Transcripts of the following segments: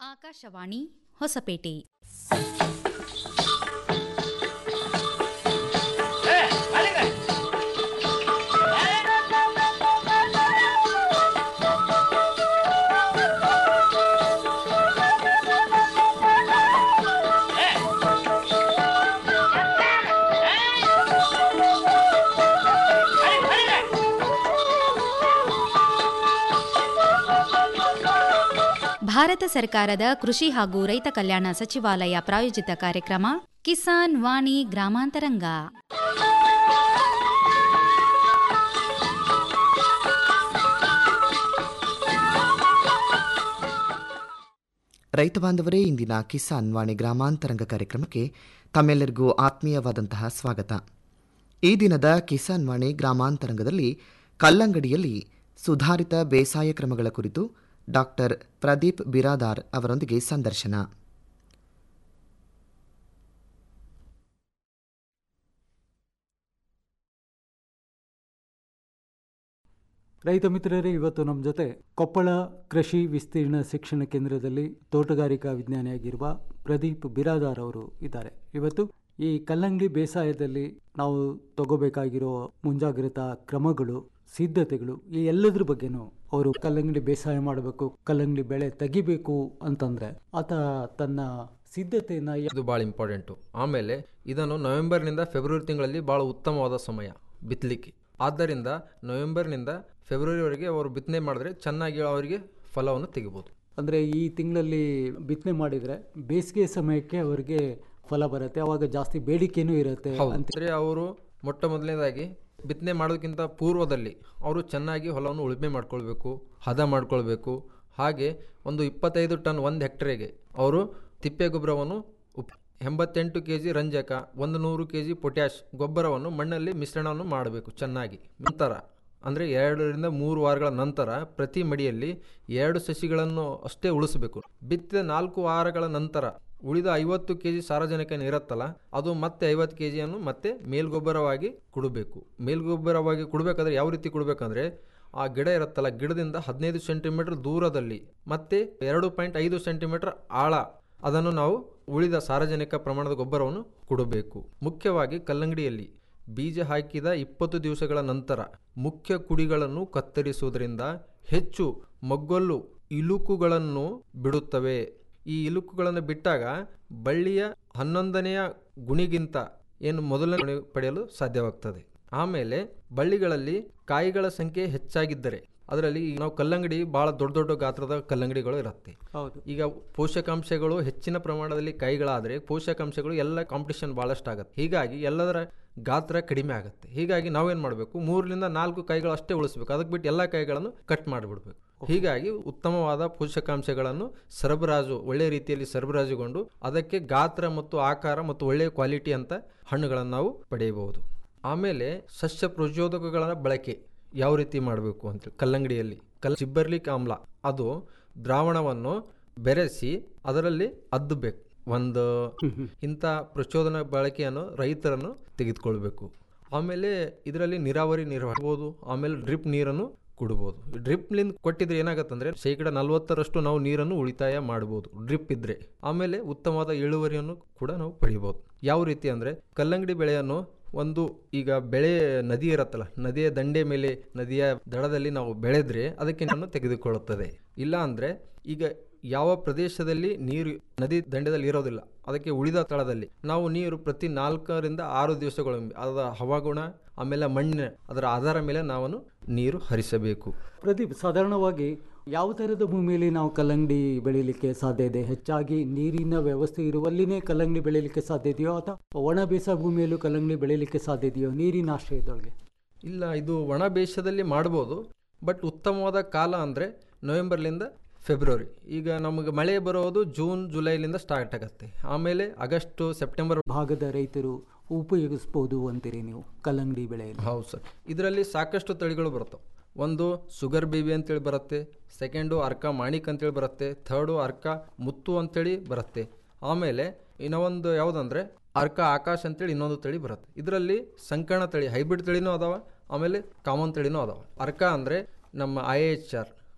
ಆಕಾಶವಾಣಿ ಹೊಸಪೇಟೆ ಭಾರತ ಸರ್ಕಾರದ ಕೃಷಿ ಹಾಗೂ ರೈತ ಕಲ್ಯಾಣ ಸಚಿವಾಲಯ ಪ್ರಾಯೋಜಿತ ಕಾರ್ಯಕ್ರಮ ಕಿಸಾನ್ ವಾಣಿ ಗ್ರಾಮಾಂತರಂಗ ರೈತ ಬಾಂಧವರೇ ಇಂದಿನ ಕಿಸಾನ್ ವಾಣಿ ಗ್ರಾಮಾಂತರಂಗ ಕಾರ್ಯಕ್ರಮಕ್ಕೆ ತಮ್ಮೆಲ್ಲರಿಗೂ ಆತ್ಮೀಯವಾದಂತಹ ಸ್ವಾಗತ ಈ ದಿನದ ಕಿಸಾನ್ ವಾಣಿ ಗ್ರಾಮಾಂತರಂಗದಲ್ಲಿ ಕಲ್ಲಂಗಡಿಯಲ್ಲಿ ಸುಧಾರಿತ ಬೇಸಾಯ ಕ್ರಮಗಳ ಕುರಿತು ಡಾಕ್ಟರ್ ಪ್ರದೀಪ್ ಬಿರಾದಾರ್ ಅವರೊಂದಿಗೆ ಸಂದರ್ಶನ ರೈತ ಮಿತ್ರರೇ ಇವತ್ತು ನಮ್ಮ ಜೊತೆ ಕೊಪ್ಪಳ ಕೃಷಿ ವಿಸ್ತೀರ್ಣ ಶಿಕ್ಷಣ ಕೇಂದ್ರದಲ್ಲಿ ತೋಟಗಾರಿಕಾ ವಿಜ್ಞಾನಿಯಾಗಿರುವ ಪ್ರದೀಪ್ ಬಿರಾದಾರ್ ಅವರು ಇದ್ದಾರೆ ಇವತ್ತು ಈ ಕಲ್ಲಂಗಡಿ ಬೇಸಾಯದಲ್ಲಿ ನಾವು ತಗೋಬೇಕಾಗಿರೋ ಮುಂಜಾಗ್ರತಾ ಕ್ರಮಗಳು ಸಿದ್ಧತೆಗಳು ಈ ಎಲ್ಲದ್ರ ಬಗ್ಗೆನೂ ಅವರು ಕಲ್ಲಂಗಡಿ ಬೇಸಾಯ ಮಾಡಬೇಕು ಕಲ್ಲಂಗಡಿ ಬೆಳೆ ತೆಗಿಬೇಕು ಅಂತಂದ್ರೆ ಆತ ತನ್ನ ಸಿದ್ಧತೆಯನ್ನ ಯ- ಇದು ಭಾಳ ಇಂಪಾರ್ಟೆಂಟು ಆಮೇಲೆ ಇದನ್ನು ನವೆಂಬರ್ನಿಂದ ಫೆಬ್ರವರಿ ತಿಂಗಳಲ್ಲಿ ಭಾಳ ಉತ್ತಮವಾದ ಸಮಯ ಬಿತ್ತಲಿಕ್ಕೆ ಆದ್ದರಿಂದ ನವೆಂಬರ್ನಿಂದ ಫೆಬ್ರವರಿವರೆಗೆ ಅವರು ಬಿತ್ತನೆ ಮಾಡಿದ್ರೆ ಚೆನ್ನಾಗಿ ಅವರಿಗೆ ಫಲವನ್ನು ತೆಗಿಬೋದು ಅಂದ್ರೆ ಈ ತಿಂಗಳಲ್ಲಿ ಬಿತ್ತನೆ ಮಾಡಿದ್ರೆ ಬೇಸಿಗೆ ಸಮಯಕ್ಕೆ ಅವರಿಗೆ ಫಲ ಬರುತ್ತೆ ಅವಾಗ ಜಾಸ್ತಿ ಬೇಡಿಕೆನೂ ಇರುತ್ತೆ ಹೌದು ಅಂತ ಅಂದರೆ ಅವರು ಮೊಟ್ಟ ಮೊದಲನೇದಾಗಿ ಬಿತ್ತನೆ ಮಾಡೋದಕ್ಕಿಂತ ಪೂರ್ವದಲ್ಲಿ ಅವರು ಚೆನ್ನಾಗಿ ಹೊಲವನ್ನು ಉಳುಮೆ ಮಾಡ್ಕೊಳ್ಬೇಕು ಹದ ಮಾಡ್ಕೊಳ್ಬೇಕು ಹಾಗೆ ಒಂದು ಇಪ್ಪತ್ತೈದು ಟನ್ ಒಂದು ಹೆಕ್ಟೇರಿಗೆ ಅವರು ತಿಪ್ಪೆ ಗೊಬ್ಬರವನ್ನು ಉಪ್ ಎಂಬತ್ತೆಂಟು ಕೆ ಜಿ ರಂಜಕ ಒಂದು ನೂರು ಕೆ ಜಿ ಪೊಟ್ಯಾಶ್ ಗೊಬ್ಬರವನ್ನು ಮಣ್ಣಲ್ಲಿ ಮಿಶ್ರಣವನ್ನು ಮಾಡಬೇಕು ಚೆನ್ನಾಗಿ ನಂತರ ಅಂದರೆ ಎರಡರಿಂದ ಮೂರು ವಾರಗಳ ನಂತರ ಪ್ರತಿ ಮಡಿಯಲ್ಲಿ ಎರಡು ಸಸಿಗಳನ್ನು ಅಷ್ಟೇ ಉಳಿಸಬೇಕು ಬಿತ್ತಿದ ನಾಲ್ಕು ವಾರಗಳ ನಂತರ ಉಳಿದ ಐವತ್ತು ಕೆ ಜಿ ಸಾರಜನಕ ಇರುತ್ತಲ್ಲ ಅದು ಮತ್ತೆ ಐವತ್ತು ಕೆ ಜಿಯನ್ನು ಮತ್ತೆ ಮೇಲ್ಗೊಬ್ಬರವಾಗಿ ಕೊಡಬೇಕು ಮೇಲ್ಗೊಬ್ಬರವಾಗಿ ಕೊಡಬೇಕಾದ್ರೆ ಯಾವ ರೀತಿ ಕೊಡಬೇಕಂದ್ರೆ ಆ ಗಿಡ ಇರುತ್ತಲ್ಲ ಗಿಡದಿಂದ ಹದಿನೈದು ಸೆಂಟಿಮೀಟರ್ ದೂರದಲ್ಲಿ ಮತ್ತೆ ಎರಡು ಪಾಯಿಂಟ್ ಐದು ಸೆಂಟಿಮೀಟರ್ ಆಳ ಅದನ್ನು ನಾವು ಉಳಿದ ಸಾರಜನಕ ಪ್ರಮಾಣದ ಗೊಬ್ಬರವನ್ನು ಕೊಡಬೇಕು ಮುಖ್ಯವಾಗಿ ಕಲ್ಲಂಗಡಿಯಲ್ಲಿ ಬೀಜ ಹಾಕಿದ ಇಪ್ಪತ್ತು ದಿವಸಗಳ ನಂತರ ಮುಖ್ಯ ಕುಡಿಗಳನ್ನು ಕತ್ತರಿಸುವುದರಿಂದ ಹೆಚ್ಚು ಮಗ್ಗೊಲ್ಲು ಇಲುಕುಗಳನ್ನು ಬಿಡುತ್ತವೆ ಈ ಇಲುಕುಗಳನ್ನು ಬಿಟ್ಟಾಗ ಬಳ್ಳಿಯ ಹನ್ನೊಂದನೆಯ ಗುಣಿಗಿಂತ ಏನು ಮೊದಲನೇ ಗುಣಿ ಪಡೆಯಲು ಸಾಧ್ಯವಾಗ್ತದೆ ಆಮೇಲೆ ಬಳ್ಳಿಗಳಲ್ಲಿ ಕಾಯಿಗಳ ಸಂಖ್ಯೆ ಹೆಚ್ಚಾಗಿದ್ದರೆ ಅದರಲ್ಲಿ ಈಗ ನಾವು ಕಲ್ಲಂಗಡಿ ಭಾಳ ದೊಡ್ಡ ದೊಡ್ಡ ಗಾತ್ರದ ಕಲ್ಲಂಗಡಿಗಳು ಇರುತ್ತೆ ಹೌದು ಈಗ ಪೋಷಕಾಂಶಗಳು ಹೆಚ್ಚಿನ ಪ್ರಮಾಣದಲ್ಲಿ ಕೈಗಳಾದರೆ ಪೋಷಕಾಂಶಗಳು ಎಲ್ಲ ಕಾಂಪಿಟಿಷನ್ ಭಾಳಷ್ಟು ಆಗುತ್ತೆ ಹೀಗಾಗಿ ಎಲ್ಲದರ ಗಾತ್ರ ಕಡಿಮೆ ಆಗುತ್ತೆ ಹೀಗಾಗಿ ನಾವೇನು ಮಾಡಬೇಕು ಮೂರರಿಂದ ನಾಲ್ಕು ಕೈಗಳು ಅಷ್ಟೇ ಉಳಿಸ್ಬೇಕು ಅದಕ್ಕೆ ಬಿಟ್ಟು ಎಲ್ಲ ಕೈಗಳನ್ನು ಕಟ್ ಮಾಡಿಬಿಡ್ಬೇಕು ಹೀಗಾಗಿ ಉತ್ತಮವಾದ ಪೋಷಕಾಂಶಗಳನ್ನು ಸರಬರಾಜು ಒಳ್ಳೆಯ ರೀತಿಯಲ್ಲಿ ಸರಬರಾಜುಗೊಂಡು ಅದಕ್ಕೆ ಗಾತ್ರ ಮತ್ತು ಆಕಾರ ಮತ್ತು ಒಳ್ಳೆಯ ಕ್ವಾಲಿಟಿ ಅಂತ ಹಣ್ಣುಗಳನ್ನು ನಾವು ಪಡೆಯಬಹುದು ಆಮೇಲೆ ಸಸ್ಯ ಪ್ರಚೋದಕಗಳ ಬಳಕೆ ಯಾವ ರೀತಿ ಮಾಡಬೇಕು ಅಂತ ಕಲ್ಲಂಗಡಿಯಲ್ಲಿ ಕಲ್ ಸಿಬ್ಬರ್ಲಿಕ್ ಆಮ್ಲ ಅದು ದ್ರಾವಣವನ್ನು ಬೆರೆಸಿ ಅದರಲ್ಲಿ ಅದ್ದಬೇಕು ಒಂದು ಇಂಥ ಪ್ರಚೋದನಾ ಬಳಕೆಯನ್ನು ರೈತರನ್ನು ತೆಗೆದುಕೊಳ್ಬೇಕು ಆಮೇಲೆ ಇದರಲ್ಲಿ ನೀರಾವರಿ ನಿರ್ವಹಿಸಬಹುದು ಆಮೇಲೆ ಡ್ರಿಪ್ ನೀರನ್ನು ಕೊಡ್ಬೋದು ಡ್ರಿಪ್ಲಿಂದ ಕೊಟ್ಟಿದ್ರೆ ಏನಾಗತ್ತಂದ್ರೆ ಶೇಕಡ ನಲವತ್ತರಷ್ಟು ನಾವು ನೀರನ್ನು ಉಳಿತಾಯ ಮಾಡ್ಬೋದು ಡ್ರಿಪ್ ಇದ್ರೆ ಆಮೇಲೆ ಉತ್ತಮವಾದ ಇಳುವರಿಯನ್ನು ಕೂಡ ನಾವು ಪಡಿಬೋದು ಯಾವ ರೀತಿ ಅಂದ್ರೆ ಕಲ್ಲಂಗಡಿ ಬೆಳೆಯನ್ನು ಒಂದು ಈಗ ಬೆಳೆ ನದಿ ಇರತ್ತಲ್ಲ ನದಿಯ ದಂಡೆ ಮೇಲೆ ನದಿಯ ದಡದಲ್ಲಿ ನಾವು ಬೆಳೆದ್ರೆ ಅದಕ್ಕೆ ನಾನು ತೆಗೆದುಕೊಳ್ಳುತ್ತದೆ ಇಲ್ಲ ಅಂದ್ರೆ ಈಗ ಯಾವ ಪ್ರದೇಶದಲ್ಲಿ ನೀರು ನದಿ ದಂಡೆದಲ್ಲಿ ಇರೋದಿಲ್ಲ ಅದಕ್ಕೆ ಉಳಿದ ಸ್ಥಳದಲ್ಲಿ ನಾವು ನೀರು ಪ್ರತಿ ನಾಲ್ಕರಿಂದ ಆರು ದಿವಸಗೊಳೊಮ್ಮೆ ಅದರ ಹವಾಗುಣ ಆಮೇಲೆ ಮಣ್ಣಿನ ಅದರ ಆಧಾರ ಮೇಲೆ ನಾವು ನೀರು ಹರಿಸಬೇಕು ಪ್ರದೀಪ್ ಸಾಧಾರಣವಾಗಿ ಯಾವ ಥರದ ಭೂಮಿಯಲ್ಲಿ ನಾವು ಕಲ್ಲಂಗಡಿ ಬೆಳೀಲಿಕ್ಕೆ ಸಾಧ್ಯ ಇದೆ ಹೆಚ್ಚಾಗಿ ನೀರಿನ ವ್ಯವಸ್ಥೆ ಇರುವಲ್ಲಿನೇ ಕಲ್ಲಂಗಡಿ ಬೆಳೀಲಿಕ್ಕೆ ಸಾಧ್ಯ ಇದೆಯೋ ಅಥವಾ ಒಣ ಬೇಸಾಯ ಭೂಮಿಯಲ್ಲೂ ಕಲ್ಲಂಗಡಿ ಬೆಳೀಲಿಕ್ಕೆ ಸಾಧ್ಯ ಇದೆಯೋ ನೀರಿನ ಆಶ್ರಯದೊಳಗೆ ಇಲ್ಲ ಇದು ಒಣ ಬೇಷದಲ್ಲಿ ಮಾಡ್ಬೋದು ಬಟ್ ಉತ್ತಮವಾದ ಕಾಲ ಅಂದರೆ ನವೆಂಬರ್ಲಿಂದ ಫೆಬ್ರವರಿ ಈಗ ನಮಗೆ ಮಳೆ ಬರೋದು ಜೂನ್ ಜುಲೈಲಿಂದ ಸ್ಟಾರ್ಟ್ ಆಗುತ್ತೆ ಆಮೇಲೆ ಆಗಸ್ಟು ಸೆಪ್ಟೆಂಬರ್ ಭಾಗದ ರೈತರು ಉಪಯೋಗಿಸ್ಬೋದು ಅಂತೀರಿ ನೀವು ಕಲ್ಲಂಗಡಿ ಬೆಳೆಯಲ್ಲಿ ಹೌದು ಸರ್ ಇದರಲ್ಲಿ ಸಾಕಷ್ಟು ತಳಿಗಳು ಬರ್ತವೆ ಒಂದು ಶುಗರ್ ಬೇಬಿ ಅಂತೇಳಿ ಬರುತ್ತೆ ಸೆಕೆಂಡು ಅರ್ಕ ಮಾಣಿಕ್ ಅಂತೇಳಿ ಬರುತ್ತೆ ಥರ್ಡು ಅರ್ಕ ಮುತ್ತು ಅಂತೇಳಿ ಬರುತ್ತೆ ಆಮೇಲೆ ಇನ್ನೊಂದು ಯಾವುದಂದ್ರೆ ಅರ್ಕ ಆಕಾಶ್ ಅಂತೇಳಿ ಇನ್ನೊಂದು ತಳಿ ಬರುತ್ತೆ ಇದರಲ್ಲಿ ಸಂಕರಣ ತಳಿ ಹೈಬ್ರಿಡ್ ತಳಿನೂ ಅದಾವ ಆಮೇಲೆ ಕಾಮನ್ ತಳಿನೂ ಅದಾವ ಅರ್ಕ ಅಂದರೆ ನಮ್ಮ ಐ ಎಚ್ ಆರ್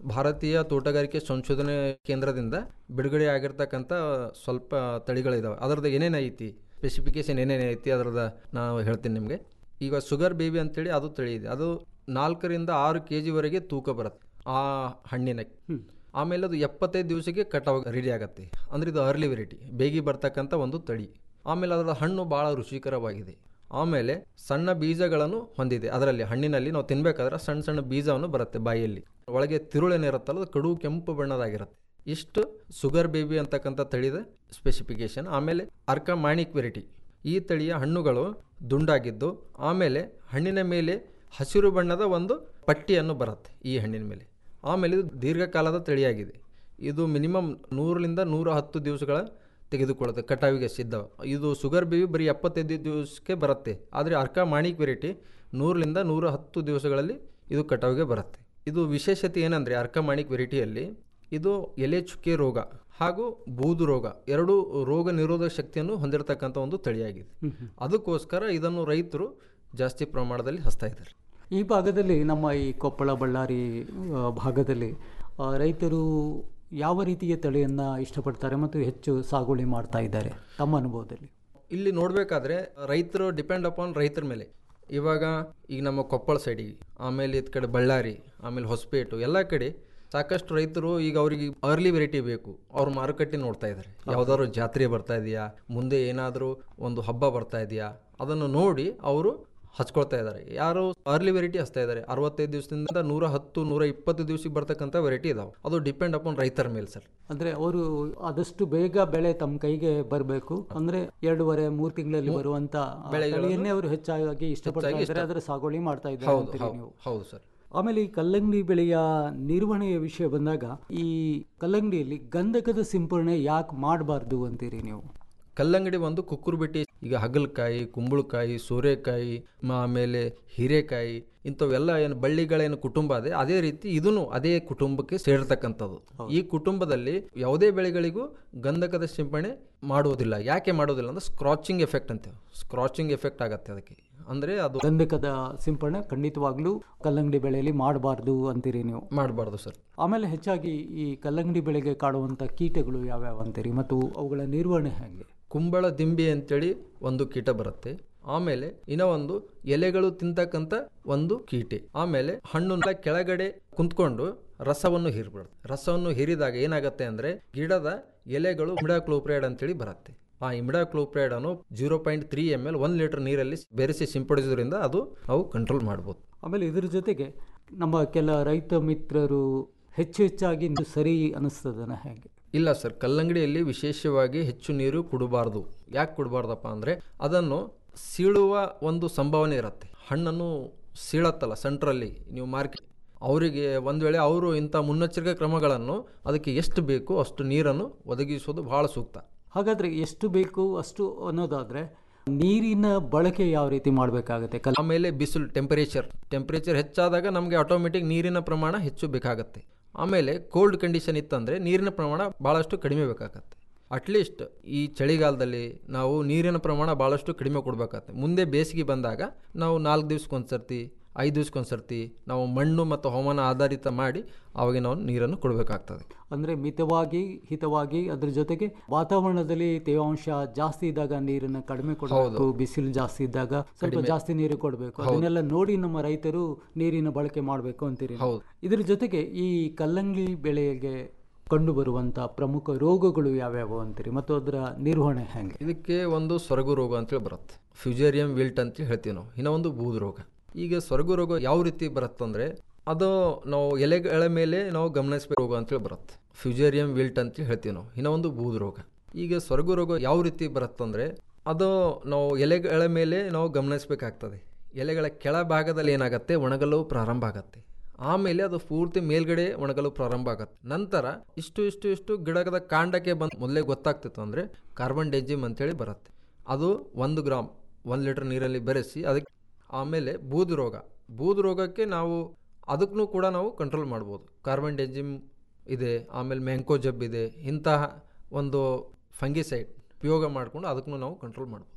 ಭಾರತೀಯ ತೋಟಗಾರಿಕೆ ಸಂಶೋಧನೆ ಕೇಂದ್ರದಿಂದ ಬಿಡುಗಡೆ ಆಗಿರ್ತಕ್ಕಂಥ ಸ್ವಲ್ಪ ತಳಿಗಳಿದಾವೆ ಅದರದ್ದು ಏನೇನು ಐತಿ ಸ್ಪೆಸಿಫಿಕೇಶನ್ ಏನೇನು ಐತಿ ಅದರದ್ದು ನಾನು ಹೇಳ್ತೀನಿ ನಿಮಗೆ ಈಗ ಶುಗರ್ ಬೇಬಿ ಅಂತೇಳಿ ಅದು ತಳಿ ಇದೆ ಅದು ನಾಲ್ಕರಿಂದ ಆರು ಕೆ ಜಿವರೆಗೆ ತೂಕ ಬರುತ್ತೆ ಆ ಹಣ್ಣಿನ ಆಮೇಲೆ ಅದು ಎಪ್ಪತ್ತೈದು ದಿವಸಕ್ಕೆ ಕಟಾವ್ ರೆಡಿ ಆಗತ್ತೆ ಅಂದರೆ ಇದು ಅರ್ಲಿ ವೆರೈಟಿ ಬೇಗಿ ಬರ್ತಕ್ಕಂಥ ಒಂದು ತಳಿ ಆಮೇಲೆ ಅದರ ಹಣ್ಣು ಭಾಳ ರುಚಿಕರವಾಗಿದೆ ಆಮೇಲೆ ಸಣ್ಣ ಬೀಜಗಳನ್ನು ಹೊಂದಿದೆ ಅದರಲ್ಲಿ ಹಣ್ಣಿನಲ್ಲಿ ನಾವು ತಿನ್ಬೇಕಾದ್ರೆ ಸಣ್ಣ ಸಣ್ಣ ಬೀಜವನ್ನು ಬರುತ್ತೆ ಬಾಯಿಯಲ್ಲಿ ಒಳಗೆ ತಿರುಳೇನಿರುತ್ತಲ್ಲ ಅದು ಕಡು ಕೆಂಪು ಬಣ್ಣದಾಗಿರುತ್ತೆ ಇಷ್ಟು ಶುಗರ್ ಬೇಬಿ ಅಂತಕ್ಕಂಥ ತಳಿದ ಸ್ಪೆಸಿಫಿಕೇಶನ್ ಆಮೇಲೆ ಅರ್ಕ ಮಾಣಿಕ್ ವೆರೈಟಿ ಈ ತಳಿಯ ಹಣ್ಣುಗಳು ದುಂಡಾಗಿದ್ದು ಆಮೇಲೆ ಹಣ್ಣಿನ ಮೇಲೆ ಹಸಿರು ಬಣ್ಣದ ಒಂದು ಪಟ್ಟಿಯನ್ನು ಬರುತ್ತೆ ಈ ಹಣ್ಣಿನ ಮೇಲೆ ಆಮೇಲೆ ಇದು ದೀರ್ಘಕಾಲದ ತಳಿಯಾಗಿದೆ ಇದು ಮಿನಿಮಮ್ ನೂರರಿಂದ ನೂರ ಹತ್ತು ದಿವಸಗಳ ತೆಗೆದುಕೊಳ್ಳುತ್ತೆ ಕಟಾವಿಗೆ ಸಿದ್ಧ ಇದು ಶುಗರ್ ಬೇಬಿ ಬರೀ ಎಪ್ಪತ್ತೈದು ದಿವಸಕ್ಕೆ ಬರುತ್ತೆ ಆದರೆ ಅರ್ಕ ಮಾಣಿಕ್ ವೆರೈಟಿ ನೂರರಿಂದ ನೂರ ಹತ್ತು ದಿವಸಗಳಲ್ಲಿ ಇದು ಕಟಾವಿಗೆ ಬರುತ್ತೆ ಇದು ವಿಶೇಷತೆ ಏನಂದರೆ ಅರ್ಕ ಮಾಣಿಕ್ ವೆರೈಟಿಯಲ್ಲಿ ಇದು ಎಲೆ ಚುಕ್ಕೆ ರೋಗ ಹಾಗೂ ಬೂದು ರೋಗ ಎರಡು ರೋಗ ನಿರೋಧಕ ಶಕ್ತಿಯನ್ನು ಹೊಂದಿರತಕ್ಕಂಥ ಒಂದು ತಳಿಯಾಗಿದೆ ಅದಕ್ಕೋಸ್ಕರ ಇದನ್ನು ರೈತರು ಜಾಸ್ತಿ ಪ್ರಮಾಣದಲ್ಲಿ ಹಚ್ತಾ ಇದ್ದಾರೆ ಈ ಭಾಗದಲ್ಲಿ ನಮ್ಮ ಈ ಕೊಪ್ಪಳ ಬಳ್ಳಾರಿ ಆ, ಭಾಗದಲ್ಲಿ ಆ, ರೈತರು ಯಾವ ರೀತಿಯ ತಳಿಯನ್ನು ಇಷ್ಟಪಡ್ತಾರೆ ಮತ್ತು ಹೆಚ್ಚು ಸಾಗುವಳಿ ಮಾಡ್ತಾ ಇದ್ದಾರೆ ತಮ್ಮ ಅನುಭವದಲ್ಲಿ ಇಲ್ಲಿ ನೋಡಬೇಕಾದ್ರೆ ರೈತರು ಡಿಪೆಂಡ್ ಅಪಾನ್ ರೈತರ ಮೇಲೆ ಇವಾಗ ಈಗ ನಮ್ಮ ಕೊಪ್ಪಳ ಸೈಡಿಗೆ ಆಮೇಲೆ ಇದ್ ಕಡೆ ಬಳ್ಳಾರಿ ಆಮೇಲೆ ಹೊಸಪೇಟು ಎಲ್ಲ ಕಡೆ ಸಾಕಷ್ಟು ರೈತರು ಈಗ ಅವರಿಗೆ ಅರ್ಲಿ ವೆರೈಟಿ ಬೇಕು ಅವ್ರ ಮಾರುಕಟ್ಟೆ ನೋಡ್ತಾ ಇದ್ದಾರೆ ಯಾವ್ದಾದ್ರು ಜಾತ್ರೆ ಬರ್ತಾ ಇದೆಯಾ ಮುಂದೆ ಏನಾದರೂ ಒಂದು ಹಬ್ಬ ಬರ್ತಾ ಇದೆಯಾ ಅದನ್ನು ನೋಡಿ ಅವರು ಹಚ್ಕೊಳ್ತಾ ಇದ್ದಾರೆ ಯಾರು ಅರ್ಲಿ ವೆರೈಟಿ ಹಚ್ತಾ ಇದ್ದಾರೆ ಅರವತ್ತೈದು ದಿವಸದಿಂದ ನೂರ ಹತ್ತು ನೂರ ಇಪ್ಪತ್ತು ದಿವಸಕ್ಕೆ ಬರ್ತಕ್ಕಂಥ ವೆರೈಟಿ ಇದಾವೆ ಅದು ಡಿಪೆಂಡ್ ಅಪಾನ್ ರೈತರ ಮೇಲೆ ಸರ್ ಅಂದ್ರೆ ಅವರು ಆದಷ್ಟು ಬೇಗ ಬೆಳೆ ತಮ್ಮ ಕೈಗೆ ಬರಬೇಕು ಅಂದ್ರೆ ಎರಡೂವರೆ ಮೂರು ತಿಂಗಳಲ್ಲಿ ಬರುವಂತ ಆ ತಳಿಯನ್ನೇ ಅವರು ಹೆಚ್ಚಾಗಿ ಇಷ್ಟಪಡ್ತಾ ಇದ್ದಾರೆ ಅದರ ಸಾಗುವಳಿ ಮಾಡ್ತಾ ಇದ್ದಾರೆ ಹೌದು ಅಂತೀರಿ ಹೌದು ನೀವು ಹೌದು ಸರ್ ಆಮೇಲೆ ಈ ಕಲ್ಲಂಗಡಿ ಬೆಳೆಯ ನಿರ್ವಹಣೆಯ ವಿಷಯ ಬಂದಾಗ ಈ ಕಲ್ಲಂಗಡಿಯಲ್ಲಿ ಗಂಧಕದ ಸಿಂಪರಣೆ ಯಾಕೆ ಮಾಡಬಾರ್ದು ಅಂತೀರಿ ನೀವು ಕಲ್ಲಂಗಡಿ ಒಂದು ಕುಕ್ಕುರ್ಬಿಟ್ಟಿ ಈಗ ಹಗಲಕಾಯಿ ಕುಂಬಳಕಾಯಿ ಸೋರೆಕಾಯಿ ಮ- ಆಮೇಲೆ ಹೀರೆಕಾಯಿ ಇಂಥವೆಲ್ಲ ಏನು ಬಳ್ಳಿಗಳೇನು ಕುಟುಂಬ ಇದೆ ಅದೇ ರೀತಿ ಇದನ್ನು ಅದೇ ಕುಟುಂಬಕ್ಕೆ ಸೇರ್ತಕ್ಕಂಥದ್ದು ಈ ಕುಟುಂಬದಲ್ಲಿ ಯಾವುದೇ ಬೆಳೆಗಳಿಗೂ ಗಂಧಕದ ಸಿಂಪಡಣೆ ಮಾಡುವುದಿಲ್ಲ ಯಾಕೆ ಮಾಡೋದಿಲ್ಲ ಅಂದ್ರೆ ಸ್ಕ್ರಾಚಿಂಗ್ ಎಫೆಕ್ಟ್ ಅಂತೇವೆ ಸ್ಕ್ರಾಚಿಂಗ್ ಎಫೆಕ್ಟ್ ಆಗತ್ತೆ ಅದಕ್ಕೆ ಅಂದರೆ ಅದು ಗಂಧಕದ ಸಿಂಪರಣೆ ಖಂಡಿತವಾಗ್ಲೂ ಕಲ್ಲಂಗಡಿ ಬೆಳೆಯಲ್ಲಿ ಮಾಡಬಾರ್ದು ಅಂತೀರಿ ನೀವು ಮಾಡಬಾರ್ದು ಸರ್ ಆಮೇಲೆ ಹೆಚ್ಚಾಗಿ ಈ ಕಲ್ಲಂಗಡಿ ಬೆಳೆಗೆ ಕಾಡುವಂಥ ಕೀಟಗಳು ಯಾವ್ಯಾವ ಅಂತೀರಿ ಮತ್ತು ಅವುಗಳ ನಿರ್ವಹಣೆ ಹೇಗೆ ಕುಂಬಳ ದಿಂಬಿ ಅಂತೇಳಿ ಒಂದು ಕೀಟ ಬರುತ್ತೆ ಆಮೇಲೆ ಇನ್ನ ಒಂದು ಎಲೆಗಳು ತಿಂತಕ್ಕಂಥ ಒಂದು ಕೀಟೆ ಆಮೇಲೆ ಹಣ್ಣು ಕೆಳಗಡೆ ಕುಂತ್ಕೊಂಡು ರಸವನ್ನು ಹೀರ್ಬಿಡುತ್ತೆ ರಸವನ್ನು ಹೀರಿದಾಗ ಏನಾಗುತ್ತೆ ಅಂದ್ರೆ ಗಿಡದ ಎಲೆಗಳು ಇಮಿಡಾಕ್ಲೋಪ್ರೈಡ್ ಅಂತೇಳಿ ಬರುತ್ತೆ ಆ ಇಮಿಡಾಕ್ಲೋಪ್ರೈಡ್ ಅನ್ನು zero point three M L ಒಂದು ಲೀಟರ್ ನೀರಲ್ಲಿ ಬೆರೆಸಿ ಸಿಂಪಡಿಸೋದ್ರಿಂದ ಅದು ನಾವು ಕಂಟ್ರೋಲ್ ಮಾಡ್ಬೋದು ಆಮೇಲೆ ಇದ್ರ ಜೊತೆಗೆ ನಮ್ಮ ಕೆಲ ರೈತ ಮಿತ್ರರು ಹೆಚ್ಚು ಹೆಚ್ಚಾಗಿ ನೀರು ಸರಿ ಅನಿಸ್ತದನ ಹೇಗೆ ಇಲ್ಲ ಸರ್ ಕಲ್ಲಂಗಡಿಯಲ್ಲಿ ವಿಶೇಷವಾಗಿ ಹೆಚ್ಚು ನೀರು ಕುಡಬಾರ್ದು ಯಾಕೆ ಕುಡಬಾರ್ದಪ್ಪ ಅಂದರೆ ಅದನ್ನು ಸೀಳುವ ಒಂದು ಸಂಭಾವನೆ ಇರುತ್ತೆ ಹಣ್ಣನ್ನು ಸೀಳತ್ತಲ್ಲ ಸೆಂಟ್ರಲ್ಲಿ ನೀವು ಮಾರ್ಕೆಟ್ ಅವರಿಗೆ ಒಂದು ವೇಳೆ ಅವರು ಇಂಥ ಮುನ್ನೆಚ್ಚರಿಕೆ ಕ್ರಮಗಳನ್ನು ಅದಕ್ಕೆ ಎಷ್ಟು ಬೇಕು ಅಷ್ಟು ನೀರನ್ನು ಒದಗಿಸೋದು ಬಹಳ ಸೂಕ್ತ ಹಾಗಾದ್ರೆ ಎಷ್ಟು ಬೇಕು ಅಷ್ಟು ಅನ್ನೋದಾದ್ರೆ ನೀರಿನ ಬಳಕೆ ಯಾವ ರೀತಿ ಮಾಡಬೇಕಾಗುತ್ತೆ ಕಲ್ಲ ಆಮೇಲೆ ಬಿಸಿಲು ಟೆಂಪರೇಚರ್ ಟೆಂಪರೇಚರ್ ಹೆಚ್ಚಾದಾಗ ನಮಗೆ ಆಟೋಮೆಟಿಕ್ ನೀರಿನ ಪ್ರಮಾಣ ಹೆಚ್ಚು ಬೇಕಾಗತ್ತೆ ಆಮೇಲೆ ಕೋಲ್ಡ್ ಕಂಡೀಷನ್ ಇತ್ತಂದರೆ ನೀರಿನ ಪ್ರಮಾಣ ಭಾಳಷ್ಟು ಕಡಿಮೆ ಬೇಕಾಗತ್ತೆ ಅಟ್ಲೀಸ್ಟ್ ಈ ಚಳಿಗಾಲದಲ್ಲಿ ನಾವು ನೀರಿನ ಪ್ರಮಾಣ ಭಾಳಷ್ಟು ಕಡಿಮೆ ಕೊಡಬೇಕಾಗತ್ತೆ ಮುಂದೆ ಬೇಸಿಗೆ ಬಂದಾಗ ನಾವು ನಾಲ್ಕು ದಿವ್ಸಕ್ಕೊಂದ್ಸರ್ತಿ ಐದು ದಿವ್ಸಕ್ಕೊಂದ್ಸರ್ತಿ ನಾವು ಮಣ್ಣು ಮತ್ತು ಹವಾಮಾನ ಆಧಾರಿತ ಮಾಡಿ ಅವಾಗ ನಾವು ನೀರನ್ನು ಕೊಡಬೇಕಾಗ್ತದೆ ಅಂದ್ರೆ ಮಿತವಾಗಿ ಹಿತವಾಗಿ ಅದ್ರ ಜೊತೆಗೆ ವಾತಾವರಣದಲ್ಲಿ ತೇವಾಂಶ ಜಾಸ್ತಿ ಇದ್ದಾಗ ನೀರನ್ನ ಕಡಿಮೆ ಕೊಡಬೇಕು ಬಿಸಿಲು ಜಾಸ್ತಿ ಇದ್ದಾಗ ಸ್ವಲ್ಪ ಜಾಸ್ತಿ ನೀರು ಕೊಡಬೇಕು ಅದನ್ನೆಲ್ಲ ನೋಡಿ ನಮ್ಮ ರೈತರು ನೀರಿನ ಬಳಕೆ ಮಾಡಬೇಕು ಅಂತೀರಿ ನೀವು. ಹೌದು. ಇದ್ರ ಜೊತೆಗೆ ಈ ಕಲ್ಲಂಗಡಿ ಬೆಳೆಗೆ ಕಂಡು ಬರುವಂತ ಪ್ರಮುಖ ರೋಗಗಳು ಯಾವ್ಯಾವು ಅಂತೀರಿ ಮತ್ತು ಅದರ ನಿರ್ವಹಣೆ ಹೆಂಗೆ ಇದಕ್ಕೆ ಒಂದು ಸೊರಗು ರೋಗ ಅಂತೇಳಿ ಬರುತ್ತೆ ಫ್ಯೂಜೇರಿಯಂ ವಿಲ್ಟ್ ಅಂತ ಹೇಳ್ತೀವಿ ನಾವು ಇನ್ನು ಒಂದು ಬೂದು ರೋಗ ಈಗ ಸೊರಗು ರೋಗ ಯಾವ ರೀತಿ ಬರುತ್ತಂದ್ರೆ ಅದು ನಾವು ಎಲೆಗಳ ಮೇಲೆ ನಾವು ಗಮನಿಸಬೇಕು ರೋಗ ಅಂತೇಳಿ ಬರುತ್ತೆ ಫ್ಯೂಜೇರಿಯಂ ವಿಲ್ಟ್ ಅಂತ ಹೇಳ್ತೀವಿ ನಾವು ಇನ್ನು ಒಂದು ಬೂದು ರೋಗ ಈಗ ಸೊರಗು ರೋಗ ಯಾವ ರೀತಿ ಬರುತ್ತಂದ್ರೆ ಅದು ನಾವು ಎಲೆಗಳ ಮೇಲೆ ನಾವು ಗಮನಿಸಬೇಕಾಗ್ತದೆ ಎಲೆಗಳ ಕೆಳ ಭಾಗದಲ್ಲಿ ಏನಾಗುತ್ತೆ ಒಣಗಲು ಪ್ರಾರಂಭ ಆಗತ್ತೆ ಆಮೇಲೆ ಅದು ಪೂರ್ತಿ ಮೇಲ್ಗಡೆ ಒಣಗಲು ಪ್ರಾರಂಭ ಆಗುತ್ತೆ ನಂತರ ಇಷ್ಟು ಇಷ್ಟು ಇಷ್ಟು ಗಿಡದ ಕಾಂಡಕ್ಕೆ ಬಂದು ಮೊದಲೇ ಗೊತ್ತಾಗ್ತಿತ್ತು ಅಂದರೆ ಕಾರ್ಬನ್ ಡೆಜಿಮ್ ಅಂತೇಳಿ ಬರುತ್ತೆ ಅದು ಒಂದು ಗ್ರಾಮ್ ಒಂದು ಲೀಟರ್ ನೀರಲ್ಲಿ ಬೆರೆಸಿ ಅದಕ್ಕೆ ಆಮೇಲೆ ಬೂದು ರೋಗ ಬೂದು ರೋಗಕ್ಕೆ ನಾವು ಅದಕ್ಕೂ ಕೂಡ ನಾವು ಕಂಟ್ರೋಲ್ ಮಾಡ್ಬೋದು ಕಾರ್ಬನ್ ಡೆಜಿಮ್ ಇದೆ ಆಮೇಲೆ ಮ್ಯಾಂಕೋ ಜಬ್ ಇದೆ ಇಂತಹ ಒಂದು ಫಂಗಿಸೈಡ್ ಉಪಯೋಗ ಮಾಡಿಕೊಂಡು ಅದಕ್ಕೂ ನಾವು ಕಂಟ್ರೋಲ್ ಮಾಡ್ಬೋದು